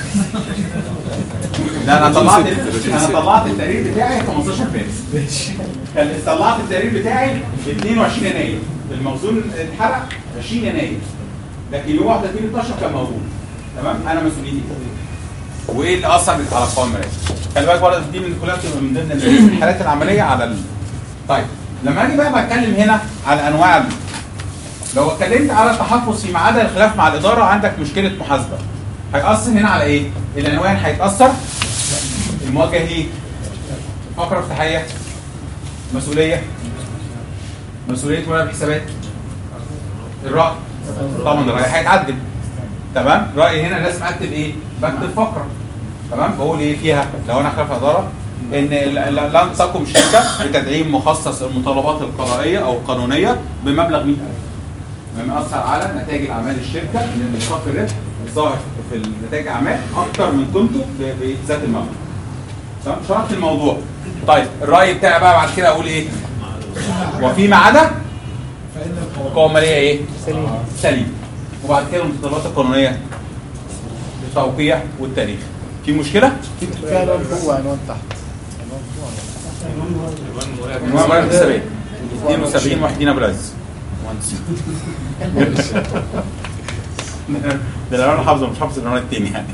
لا انا طلعت انا طلعت التقرير بتاعي 15 مارس كان طلعت التقرير بتاعي 22 يناير المخزون اتحرق 20 يناير لكن يوم 31 12 كان موجود تمام انا مسؤوليتي كده. وايه اللي اثر على القوائم الماليه خلي بالك برضه دي من كلها بتبقى من ضمن الحالات العمليه على ال... طيب لما اجي بقى بتكلم هنا على انواع ال- لو اتكلمت على التحفظ في عدا الخلاف مع الاداره عندك مشكله محاسبه هيأثر هنا على ايه؟ العنوان هيتأثر المواجهه ليه؟ فقره افتتاحيه مسؤوليه مسؤوليه مراقب حسابات الرأي طبعا الرأي هيتعدل تمام رأيي هنا لازم اكتب ايه بكتب فقرة تمام بقول ايه فيها لو انا خلاف ادارة ان ال- ال- لن تقم شركة بتدعيم مخصص المطالبات القضائية او القانونية بمبلغ 100000 مما يأثر على نتائج اعمال الشركة لان اشتراك الربح الظاهر في نتائج الاعمال اكتر من قيمته ب- بذات المبلغ تمام شرحت الموضوع طيب الرأي بتاعي بقى بعد كده اقول ايه وفيما عدا القوة المالية ايه؟ سليم سليم وبعد كده المتطلبات القانونية التوقيع والتاريخ في مشكلة؟ في عنوان فوق وعنوان تحت عنوان مراقب حسابات 72 وحدين ابو العز مهندس ده العنوان اللي حافظه مش حافظ العنوان التاني يعني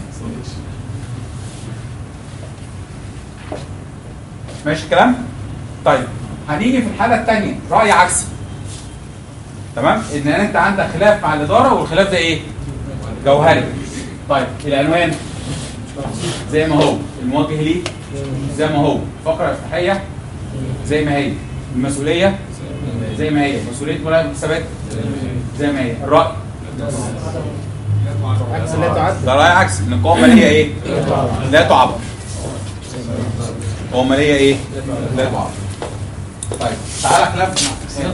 ماشي الكلام؟ طيب هنيجي في الحالة الثانية رأي عكسي تمام؟ ان انت عندك خلاف مع الإدارة والخلاف ده ايه؟ جوهري طيب العنوان زي ما هو الموجه ليه زي ما هو فقرة افتتاحية زي ما هي المسؤولية زي ما هي مسؤولية مراقب الحسابات زي ما هي الرأي عكس لا تعد ده رأي عكسي ان القوة المالية ايه؟ لا تعبر القوة المالية ايه؟ لا تعبر طيب تعالى خلاف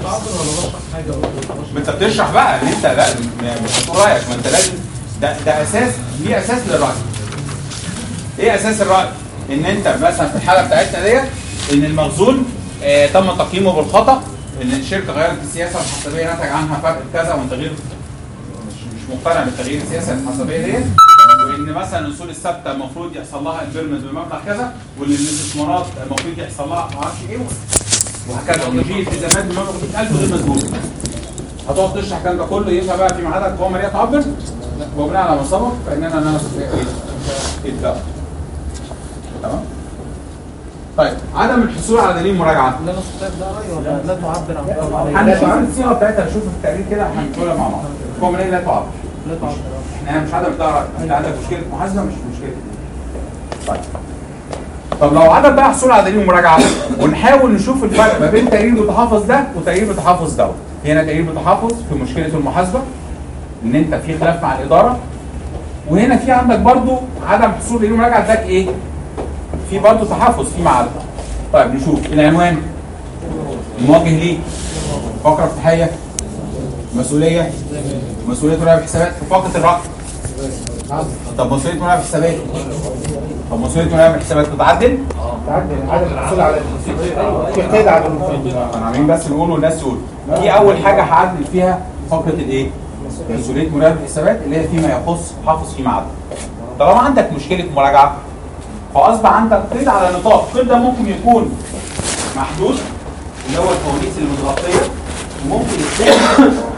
ما انت بتشرح بقى ان انت لا م- مش هتقول رايك ما انت لازم ده ده اساس دي اساس للراي ايه اساس الراي ان انت مثلا في الحاله بتاعتنا ديت ان المخزون آه تم تقييمه بالخطا ان الشركه غيرت السياسه الحسابيه نتج عنها فرق كذا وانت غير مش مش مقتنع بتغيير السياسه الحسابيه ديت وان مثلا الاصول الثابته المفروض يحصل لها امبيرمنت بمبلغ كذا وان الاستثمارات المفروض يحصل لها ما اعرفش ايه وهكذا وان في التزامات بمبلغ 100000 غير مظبوط هتقعد تشرح الكلام ده كله ينفع بقى فيما عدا القوه الماليه تعبر وبناء على ما سبق فاننا ننصف ايه ابدا تمام طيب عدم الحصول على دليل مراجعه لا نستطيع ده رأي ولا لا تعبر عن القوة العملية؟ هنشوف الصيغه بتاعتها نشوف التقرير كده هنقولها مع بعض القوه الماليه لا تعبر لا تعبر احنا مش عدم بتاع انت عندك مشكله محاسبه مش مشكله طيب طب لو عدم بقى حصول على دليل مراجعه ونحاول نشوف الفرق ما بين تقرير بتحافظ ده وتقرير بتحافظ دوت هنا تقرير بتحافظ في مشكله المحاسبه ان انت في خلاف مع الاداره وهنا في عندك برضو عدم حصول دليل مراجعه اداك ايه في برضو تحفظ في معادله طيب نشوف العنوان الموجه ليه فقره افتتاحيه مسؤوليه مسؤوليه مراقب حسابات في فقره الرأي طب مسؤوليه مراقب حسابات طب مسؤوليه مراقب حسابات تتعدل تعدل عدم الحصول على في قيد على احنا عاملين بس نقول والناس تقول دي اول حاجه هعدل فيها فقره الايه مسؤوليه مراقب الحسابات اللي هي فيما يخص حافظ فيما عدل طالما عندك مشكله مراجعه فاصبح عندك قيد على نطاق القيد ده ممكن يكون محدود اللي هو الفوانيس المتغطيه وممكن يكون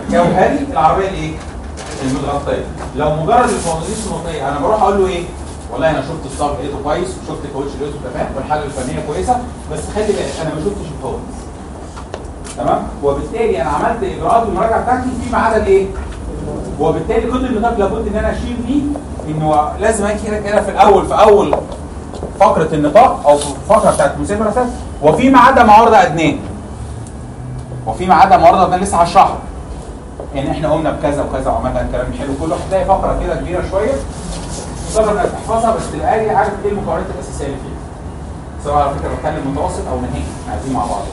جوهري العربيه الايه؟ المتغطيه لو مجرد الفوانيس المغطيه انا بروح اقول له ايه؟ والله انا شفت الصاج لقيته كويس وشفت الكاوتش لقيته تمام والحاله الفنيه كويسه بس خلي بالك انا ما شفتش الفوانيس تمام وبالتالي انا عملت اجراءات المراجعه بتاعتي فيما عدا الايه؟ وبالتالي كل النطاق لابد ان انا اشيل فيه انه لازم اجي كده كده في الاول في اول فقره النطاق او في الفقره بتاعت المسافه نفسها وفيما عدا معارضه ادناه وفيما عدا معارضه ادناه لسه هشرحها ان احنا قمنا بكذا وكذا وعملنا الكلام الحلو كله هتلاقي فقره كده كبيره شويه مجرد انك تحفظها بس تبقى لي عارف ايه المكونات الاساسيه اللي فيها سواء على فكره بتكلم متوسط او نهائي احنا عايزين مع بعض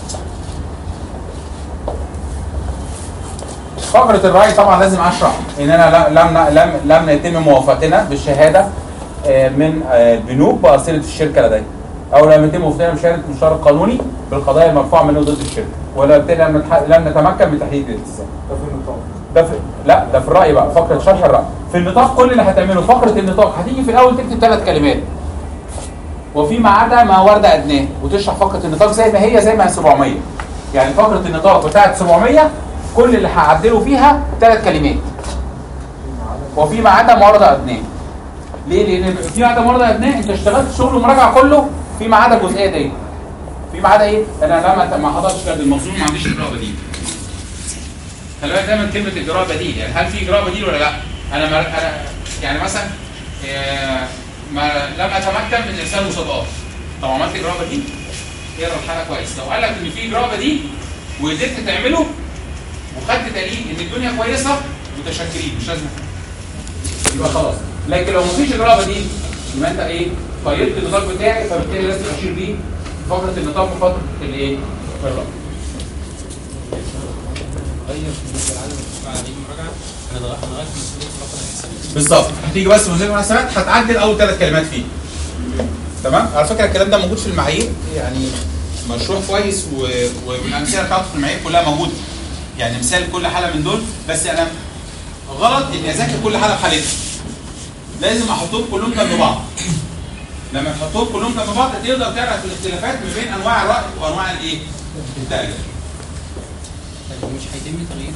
فقرة الرأي طبعا لازم اشرح ان انا لا- لم لم لم يتم موافقتنا بالشهادة آه، من آه، البنوك بأصيلة الشركة لدي او لم يتم موافقتنا بشهادة مشترك قانوني بالقضايا المرفوعة منه ضد الشركة ولا بالتالي لم نتح- لم نتمكن من تحديد الالتزام ده في النطاق ده في لا ده في الرأي بقى فقرة شرح الرأي في النطاق كل اللي هتعمله فقرة النطاق هتيجي في الأول تكتب ثلاث كلمات وفيما عدا ما ورد أدناه وتشرح فقرة النطاق زي ما هي زي ما هي 700 يعني فقرة النطاق بتاعت 700 كل اللي هعدله فيها ثلاث كلمات وفيما عدا ما ورد أدناه ليه؟ لأن فيما عدا ما ورد أدناه أنت اشتغلت شغل المراجعة كله فيما عدا الجزئية دي فيما عدا إيه؟ أنا لما ما حضرتش كده المفروض ما عنديش إجراء بديل خلي بالك دايما كلمه اجراء بديل يعني هل في اجراء بديل ولا لا؟ انا ما انا يعني مثلا آه، ما لم اتمكن من ارسال مسابقات طب عملت اجراء بديل اقرا الحاله كويس لو قال لك ان في اجراء بديل وقدرت تعمله وخدت دليل ان الدنيا كويسه متشكرين مش لازم يبقى خلاص لكن لو مفيش اجراء بديل يبقى انت ايه قيدت النطاق بتاعي فبالتالي لازم اشير بيه فقره النطاق وفتره الايه؟ الرأي. غير بالنسبه لعدد الدفاع عليه مراجعه انا لغايه لغايه مسؤوليه رقم الحسابات بالظبط هتيجي بس وزير المناسبات هتعدل اول ثلاث كلمات فيه تمام على فكره الكلام ده موجود في المعايير يعني مشروع كويس و... والامثله بتاعته في المعايير كلها موجوده يعني مثال كل حاله من دول بس انا غلط اني اذاكر كل حاله بحالتها لازم احطهم كلهم جنب بعض لما تحطهم كلهم جنب بعض تقدر تعرف الاختلافات ما بين انواع الراي وانواع الايه؟ التأليف طيب مش هيتم تغيير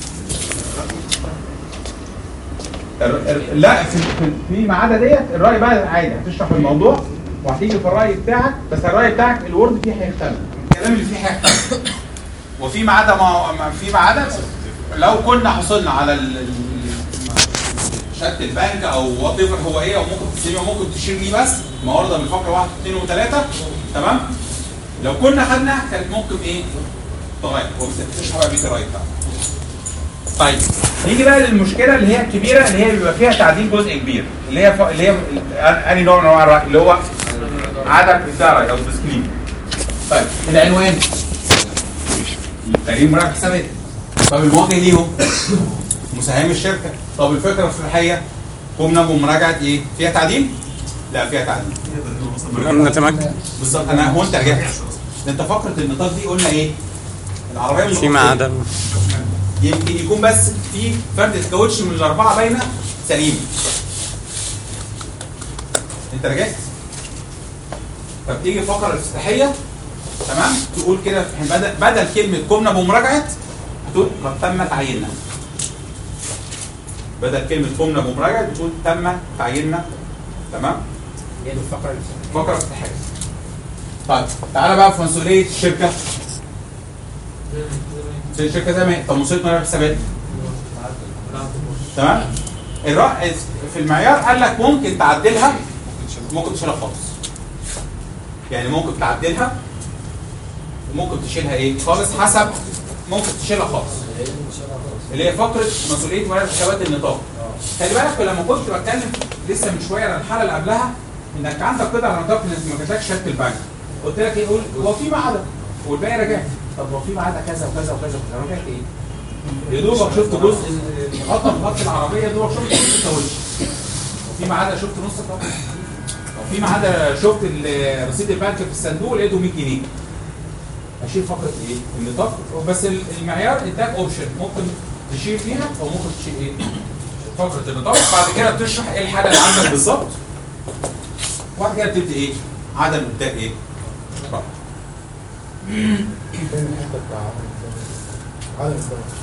الر- الر- لا في في- في ما عدا ديت الراي بقى عادي هتشرح الموضوع وهتيجي في الراي بتاعك بس الراي بتاعك الورد فيه هيختلف الكلام اللي فيه هيختلف وفي ما عدا ما ما- في ما عدا لو كنا حصلنا على ال- ال- شهاده البنك او وات ايفر هو ايه وممكن تسلمي وممكن تشير ليه بس ما ورده من فقره 1 2 و3 تمام لو كنا خدنا كانت ممكن ايه تغير وبتشرح بقى بيت الراي بتاعك طيب نيجي بقى للمشكله اللي هي الكبيره اللي هي بيبقى فيها تعديل جزء كبير اللي هي ف... اللي هي انهي نوع من انواع الرأي اللي هو عدم ابداع رأي او تسليم طيب العنوان تقرير مراقب حسابات طب المواجه ليهم مساهم الشركه طب الفكره الصحيه قمنا بمراجعه ايه فيها تعديل لا فيها تعديل لم نتمكن بالظبط انا هو انت رجعت ده انت فقره النطاق دي قلنا ايه العربيه مش فيما مغطية. عدا يمكن يكون بس في فردة كاوتش من الأربعة باينة سليمة. أنت رجعت؟ فبتيجي الفقرة الافتتاحية تمام؟ تقول كده في- بدل بدل كلمة قمنا بمراجعة هتقول قد تم تعييننا. بدل كلمة قمنا بمراجعة بتقول تم تعييننا تمام؟ هي دي الفقره اللي فقرة افتتاحية. طيب تعالى بقى في مسؤولية الشركة. مسؤولية الشركة زي ما هي، طب مسؤولية مراقب حسابات تمام الرأي في المعيار قال لك ممكن تعدلها ممكن تشيلها خالص يعني ممكن تعدلها وممكن تشيلها ايه خالص حسب ممكن تشيلها خالص اللي هي فقره مسؤوليه مراقب حسابات النطاق خلي بالك لما كنت بتكلم لسه من شويه عن الحاله اللي قبلها انك عندك قطع على نطاق انك ما جاتلكش شهاده البنك قلت لك ايه قول هو في ما عدا والباقي رجعت طب هو في ما عدا كذا وكذا وكذا وكذا رجعت ايه؟ يا دوبك شفت جزء غطى في غطى العربيه يا دوبك شفت نص الكاوتش وفي ما عدا شفت نص الكاوتش وفي ما عدا شفت ال- رصيد البنك في الصندوق لقيته 100 جنيه اشيل فقره ايه؟ النطاق بس ال- المعيار اداك اوبشن ممكن تشيل فيها او ممكن تشيل ايه؟ فقره النطاق بعد كده بتشرح ايه الحاله اللي عندك بالظبط وبعد كده بتبدا ايه؟ عدم ابداء ايه؟ رأي. فين الحته بتاع عدم الزواج؟ عدم الزواج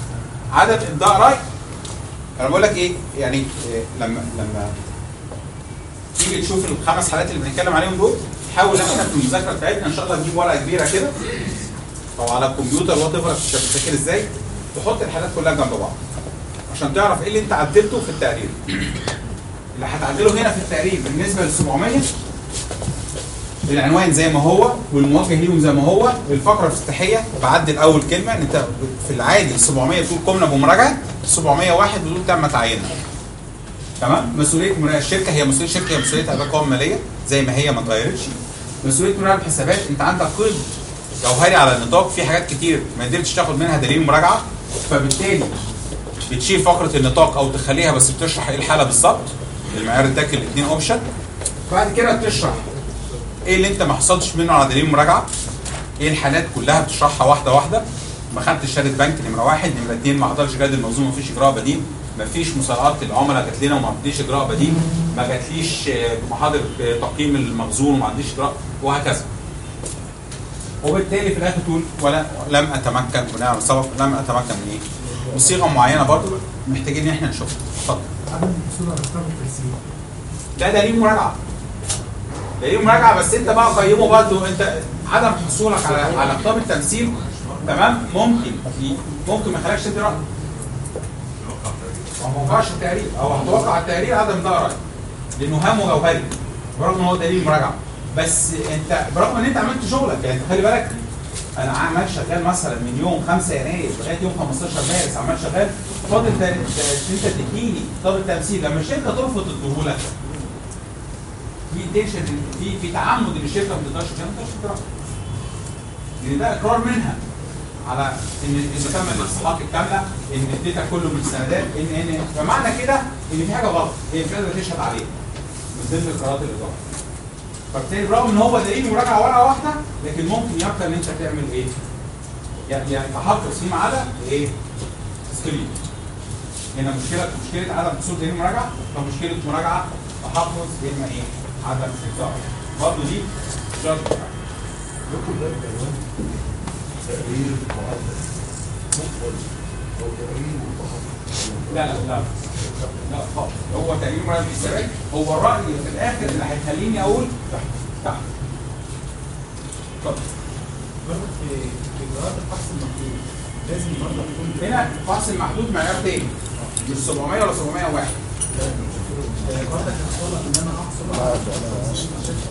عدم ابداء راي انا بقول لك ايه يعني إيه لما لما تيجي تشوف الخمس حالات اللي بنتكلم عليهم دول حاول احنا في المذاكره بتاعتنا ان شاء الله تجيب ورقه كبيره كده او على الكمبيوتر وات ايفر انت بتذاكر ازاي تحط الحالات كلها جنب بعض عشان تعرف ايه اللي انت عدلته في التقرير اللي هتعدله هنا في التقرير بالنسبه لل 700 العنوان زي ما هو والموجه ليهم زي ما هو الفقره الافتتاحيه بعدل اول كلمه ان انت في العادي 700 بتقول قمنا بمراجعه 701 بتقول تم تعيينها تمام مسؤوليه مراقب الشركه هي مسؤوليه الشركه هي مسؤوليه اداء القوائم الماليه زي ما هي ما اتغيرتش مسؤوليه مراقب الحسابات انت عندك قيد جوهري على النطاق في حاجات كتير ما قدرتش تاخد منها دليل مراجعه فبالتالي بتشيل فقره النطاق او تخليها بس بتشرح ايه الحاله بالظبط المعيار الداخل الاثنين اوبشن بعد كده بتشرح ايه اللي انت ما حصلتش منه على دليل مراجعه ايه الحالات كلها بتشرحها واحده واحده ما خدتش شهاده بنك نمره واحد نمره اثنين ما حضرش جهاز الموزون ما فيش اجراء بديل ما فيش مسارعات العملاء جات لنا وما عنديش اجراء بديل ما جاتليش آه، محاضر آه، تقييم المخزون وما عنديش اجراء وهكذا وبالتالي في الاخر تقول ولا لم اتمكن بناء على السبب لم اتمكن من ايه؟ بصيغه معينه برضه محتاجين ان احنا نشوفها اتفضل عدم الحصول على كتاب التنسيق ده دليل مراجعه دليل مراجعه بس انت بقى قيمه برضه انت عدم حصولك على على خطاب التمثيل تمام ممكن ممكن ما يخليكش تدي راي ما موقعش التقرير او هتوقع التقرير عدم ده راي لانه هامه جوهري برغم ان هو دليل مراجعه بس انت برغم ان انت عملت شغلك يعني خلي بالك انا عمال شغال مثلا من يوم 5 يناير لغايه يوم 15 مارس عمال شغال فاضل ده- ده- انت تديني خطاب التمثيل لما الشركه ترفض تديهولك في intention في في تعمد ان الشركه ما تقدرش تعمل ما تقدرش تقرأ. لان ده اقرار منها على ان ان تم الاصلاحات الكامله ان اديتك كله من السندات ان ان فمعنى كده ان في حاجه غلط هي مش قادره تشهد عليها من ضمن قرارات الاداره فبالتالي برغم ان هو دليل مراجعه ورقه واحده لكن ممكن يبقى ان انت تعمل ايه؟ يعني يعني تحفظ فيما عدا ايه؟ سكرين هنا مشكله مشكله عدم حصول دليل مراجعه فمشكله مراجعه تحفظ اما ايه؟ عدم استقرار برضه دي شرط لكم ده بعنوان تقرير معدل مقبل او تقرير متخصص لا لا لا لا خالص هو تقرير مراجعه الحسابات هو الراي اللي في الاخر اللي هيخليني اقول تحت تحت اتفضل برضه في في اجراءات الفحص المطلوب لازم برضه تكون هنا فحص المحدود معيار تاني مش 700 ولا 701 برضه هتطلب ان انا احصل على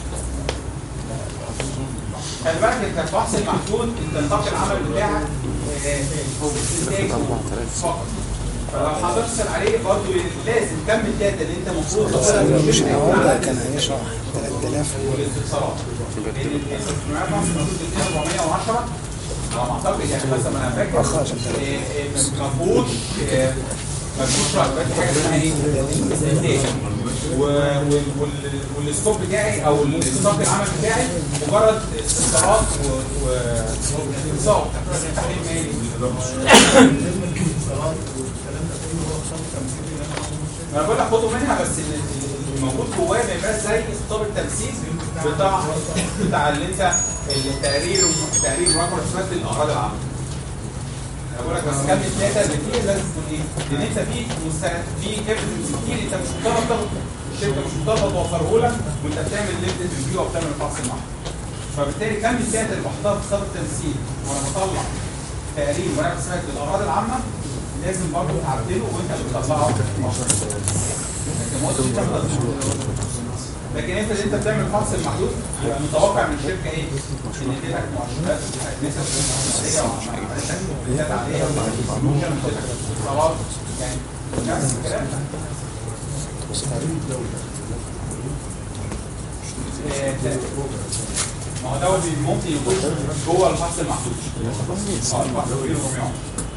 خلي بالك انت الفحص المحدود انت نطاق العمل بتاعك آه، هو استنتاج فقط فلو هتفصل عليه برضه لازم كم الداتا اللي انت المفروض تاخدها من مش الشركة النهارده على كان هيشرح 3000 والاستفسارات لان الاستثمارات فحص المحدود 410 على ما اعتقد يعني مثلا ما انا فاكر أخ عشان آه، آه، ما فيهوش آه، ما فيهوش رغبات حاجه اسمها ايه؟ استنتاج و- وال- وال- والسكوب بتاعي او نطاق العمل بتاعي مجرد استفسارات و- واستفسار تحليل مالي لازم الاتصالات والكلام ده كله هو خطاب تمثيلي اللي انا عامله انا بقول لك خدوا منها بس ال- ال- الموجود جواه ما يبقاش زي خطاب التمثيل بتاع بتاع اللي انت التقرير تقرير مراقبه رسومات للاغراض العامه. انا بقول لك بس كم الداتا اللي فيه لازم تكون ايه؟ لان انت في مست- في ايفيدنس كتير انت مش مضطر تاخد الشركه مش مضطر توفره لك وانت بتعمل ليمتد ريفيو او بتعمل فحص المحضر. فبالتالي كم الداتا اللي بحطها في خطاب التمثيل وانا بطلع تقرير مراقبه رسومات للاغراض العامه لازم برضه تعدله وانت بتطلعه لكن ما قلتش تعمل لكن انت اللي انت بتعمل فحص المحدود يبقى متوقع من الشركه ايه؟ ان اديتك مؤشرات نسب عمليه وعملتك بتاعت عليها وممكن اديتك استفسارات يعني نفس الكلام آه، ده- ما هو دوت ممكن يخش جوه الفحص المحدود اه الفحص الكبير 400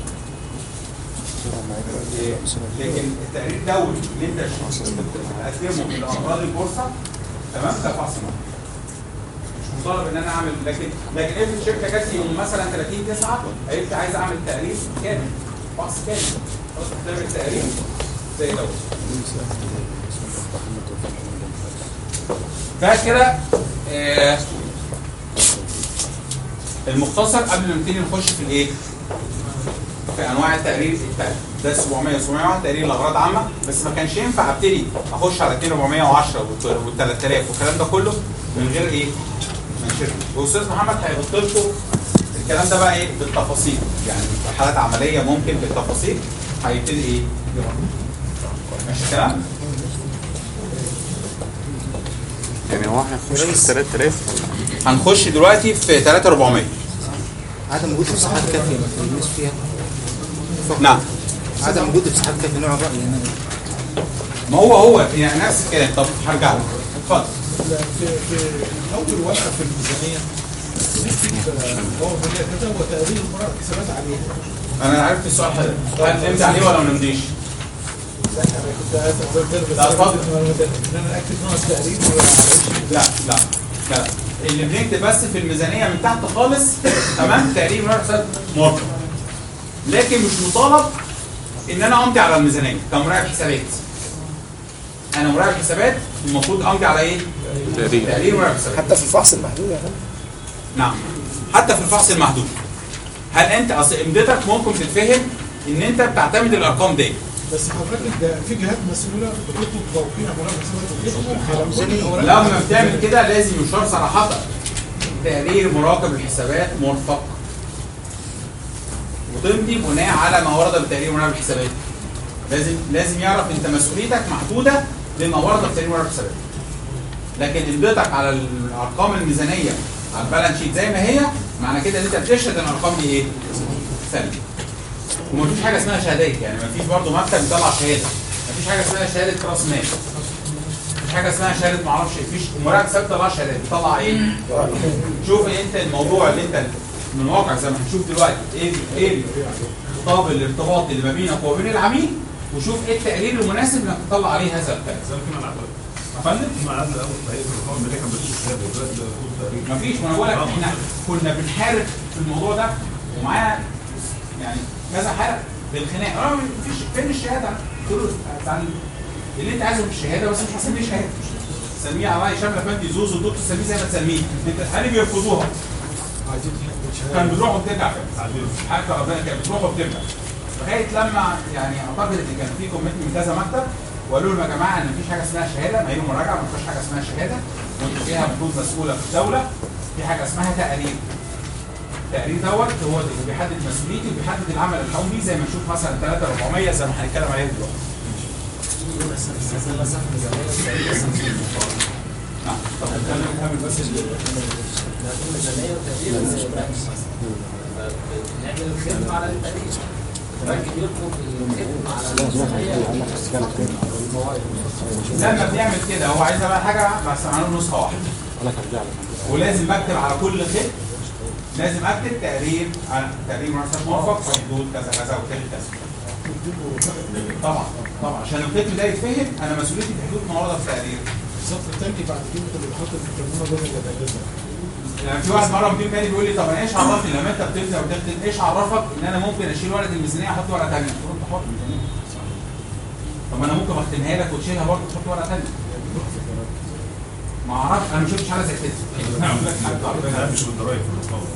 لكن التقرير الدوري اللي انت تقدمه لامراض البورصه تمام ده فحص محدود مش مطالب ان انا اعمل لكن لكن افرض الشركه جات لي يوم مثلا 30 9 قالت لي عايز اعمل تقرير كامل فحص كامل خلاص هتعمل تقرير زي دوت بعد كده آه، المختصر قبل ما نبتدي نخش في الايه؟ في انواع التقرير التالي ده 700 701 تقرير لاغراض عامه بس ما كانش ينفع ابتدي اخش على 2410 وال 3000 والكلام ده كله من غير ايه؟ من شركه واستاذ محمد هيحط لكم الكلام ده بقى ايه بالتفاصيل يعني في حالات عمليه ممكن بالتفاصيل هيبتدي ايه؟ ماشي الكلام؟ يعني هو هيخش في 3000 ولا هنخش دلوقتي في 3400 عدم وجود مساحات كافيه في الناس فيها نعم عدم وجود مساحات كافيه نوع الراي يعني ما هو هو يعني نفس الكلام طب هرجع لك اتفضل في في اول ورقه في الميزانيه نكتب هو كده هو تقرير المراقبه حسابات عليها انا عرفت السؤال حضرتك هل نمضي عليه ولا ما نمضيش؟ كنت لا، اتفضل. ان انا اكتب نوع التقرير لا لا لا اللي بنكتب بس في الميزانيه من تحت خالص تمام تقريبا مراقب حساب مرتب لكن مش مطالب ان انا امضي على الميزانيه كمراقب حسابات انا مراقب حسابات المفروض امضي على ايه؟ تقرير تقرير مراقب حسابات حتى في الفحص المحدود يا فندم نعم حتى في الفحص المحدود هل انت اصل امضتك ممكن تتفهم ان انت بتعتمد الارقام دي بس حضرتك ده في جهات مسؤوله بتطلب توقيع مراقبه حسابات وبتطلب على ميزانيه لما بتعمل كده لازم يشار صراحة تقرير مراقب الحسابات مرفق وتمضي بناء على ما ورد بتقرير مراقب الحسابات لازم لازم يعرف انت مسؤوليتك محدودة لما ورد بتقرير مراقب الحسابات لكن امضتك على الارقام الميزانية على البالانس شيت زي ما هي معنى كده ان انت بتشهد ان الارقام دي ايه؟ سلبي ومفيش حاجة اسمها شهادات يعني مفيش برضه مكتب بيطلع شهادة مفيش حاجة اسمها شهادة راس مال مفيش حاجه اسمها شهاده ما اعرفش مفيش مراقب ثابت طلع شهادات بيطلع ايه؟ شوف انت الموضوع اللي انت من الواقع زي ما هنشوف دلوقتي ايه ايه الخطاب الارتباطي اللي ما بينك وبين العميل وشوف ايه التقرير المناسب انك تطلع عليه هذا الكلام. يا فندم؟ مفيش ما انا بقول لك احنا كنا بنحارب في الموضوع ده ومعانا يعني كذا حاله بالخناق اه مفيش فين الشهاده؟ قلت له تعالى اللي انت عايزه في الشهاده بس مش هسميه شهاده سميه على راي شامل افندي زوزو الدكتور سميه زي ما تسميه انت هل بيرفضوها كان بتروح وبترجع حتى ربنا كانت بتروح وبترجع لغايه لما يعني اعتقد ان كان في كوميت من كذا مكتب وقالوا لهم يا جماعه ان مفيش حاجه اسمها شهاده ما هي مراجعه ما فيش حاجه اسمها شهاده وانتوا فيها المفروض مسؤوله في الدوله في حاجه اسمها تقرير التقرير دوت هو اللي بيحدد مسؤوليتي وبيحدد العمل اللي هقوم بيه زي ما نشوف مثلا 3400 زي ما هنتكلم عليه دلوقتي نعم طب خلينا نكمل بس نعمل الخدمة على التقرير البنك بيطلب الخدمة على الميزانية لما بنعمل كده هو عايز بقى حاجه بس عملوا نسخه واحده ولازم بكتب على كل خط لازم اكتب تقرير على تقرير مرسل موفق في حدود كذا كذا وكذا كذا طبعا طبعا عشان الختم ده يتفهم انا مسؤوليتي في حدود ما ورد في التقرير السطر الثاني بعد كده اللي بيحط في القانون ضمن الاجهزه يعني في واحد مره مدير مالي بيقول لي طب انا ايش عرفني لما انت بتبدا وتختم ايش عرفك ان انا ممكن اشيل ورقه الميزانيه احط ورقه ثانيه؟ قلت له انت حط الميزانيه طب ما انا ممكن اختمها لك وتشيلها برضه وتحط ورقه ثانيه ما اعرفش انا ما شفتش حاجه زي كده لا مش بالضرايب في الرقابه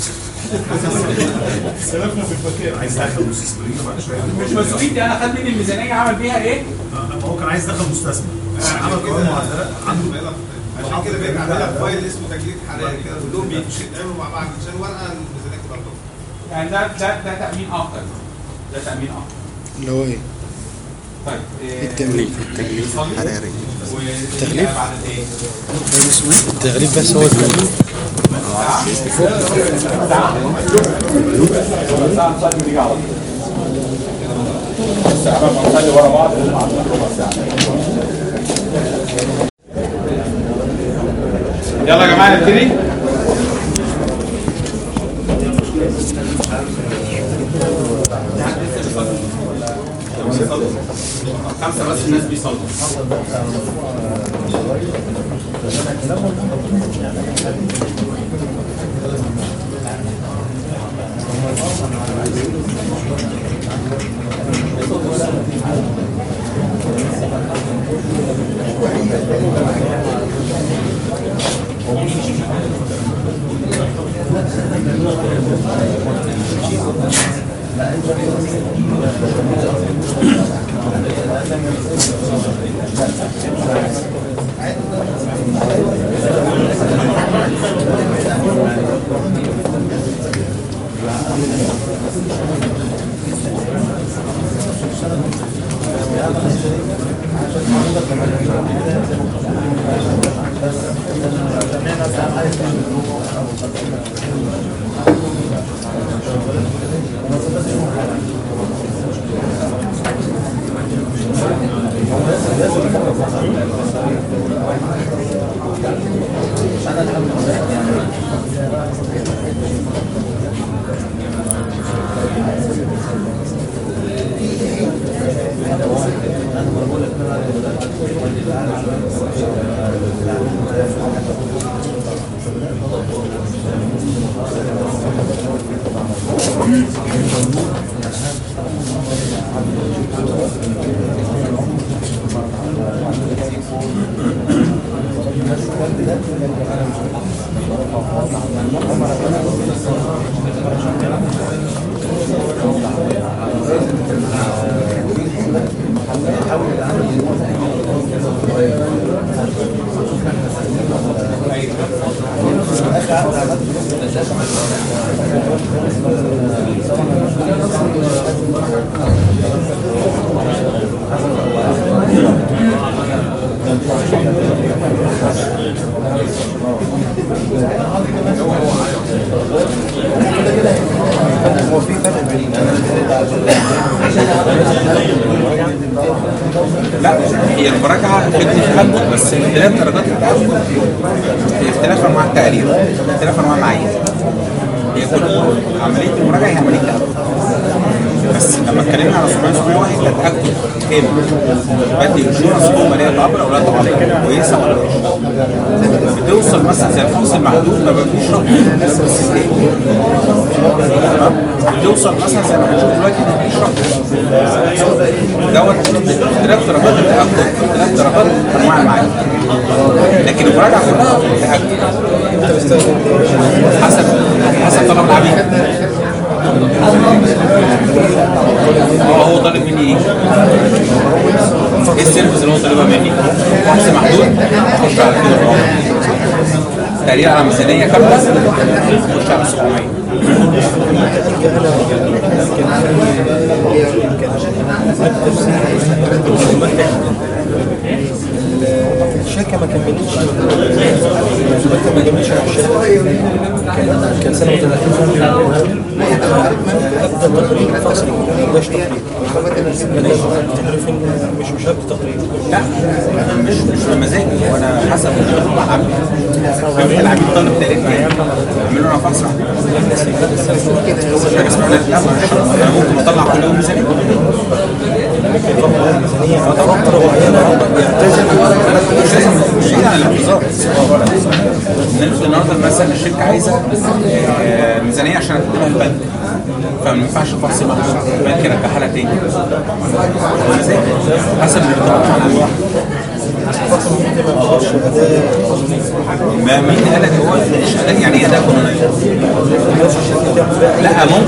سلفنا في المكان عايز يدخل مستثمرين بعد شويه مش مسؤوليتي انا خد مني الميزانيه عمل بيها ايه؟ ما هو كان عايز يدخل مستثمر عمل قوانين معدله عنده عشان كده بيبقى عندنا فايل اسمه تجليد حراري كده كلهم بيتعملوا مع بعض عشان ورقه الميزانيه تبقى مكتوبة. يعني ده ده ده تامين اكتر ده تامين اكتر اللي هو ايه؟ طيب إيه، التمليك التكليف صلي. حراري والتغليف بعد ايه؟ التغليف بس هو التغليف يلا يا جماعه نبتدي خمسة بس الناس بيصلوا هو في فرق بين لا هي المراجعه في التأكد بس اختلاف درجات التأكد في اختلاف انواع التقرير اختلاف انواع المعايير هي كل عمليه المراجعه هي عمليه تأكد بس لما اتكلمنا على 701 ده تأكد كامل بدي انشورنس جوه اللي هي تعبر او لا تعبر كويسه ولا وحشه بتوصل مثلا زي الفلوس المحدود ما بيبقوش رقم بتوصل مثلا زي ما بنشوف دلوقتي ما فيش رقم دوت اختلاف درجات التأكد اختلاف درجات انواع المعايير لكن المراجعه كلها تأكد حسب حسب طلب العميل اه هو طالب مني ايه؟ ايه السيرفيس اللي هو طالبها مني؟ فحص محدود اخش على كده الرقم تقريبا على ميزانيه كامله اخش على 700 الشركه ما كملتش الشركه ما كملتش مع الشركه كان كان سنه 30 ابدا تقرير فصل ما جاش تقرير تقرير مش مش هبدا تقرير لا مش مش بمزاجي وانا حسب العميل العميل العميل طالب تقريبا اعمل له انا فحص مش حاجه اسمها لا لا انا ممكن اطلع كل يوم ميزانيه فتره معينه يلتزم مش لازم مش بعيد عن الاعتذار نفرض النهارده مثلا الشركه عايزه آه، ميزانيه عشان تقدمها البنك فما ينفعش فحص محدود البنك يرجعها لها تاني مزاج. حسب اللي بيتوقع على الواحد ما مين قال لك هو مش اداء يعني ايه اداء قانوني؟ لا ممكن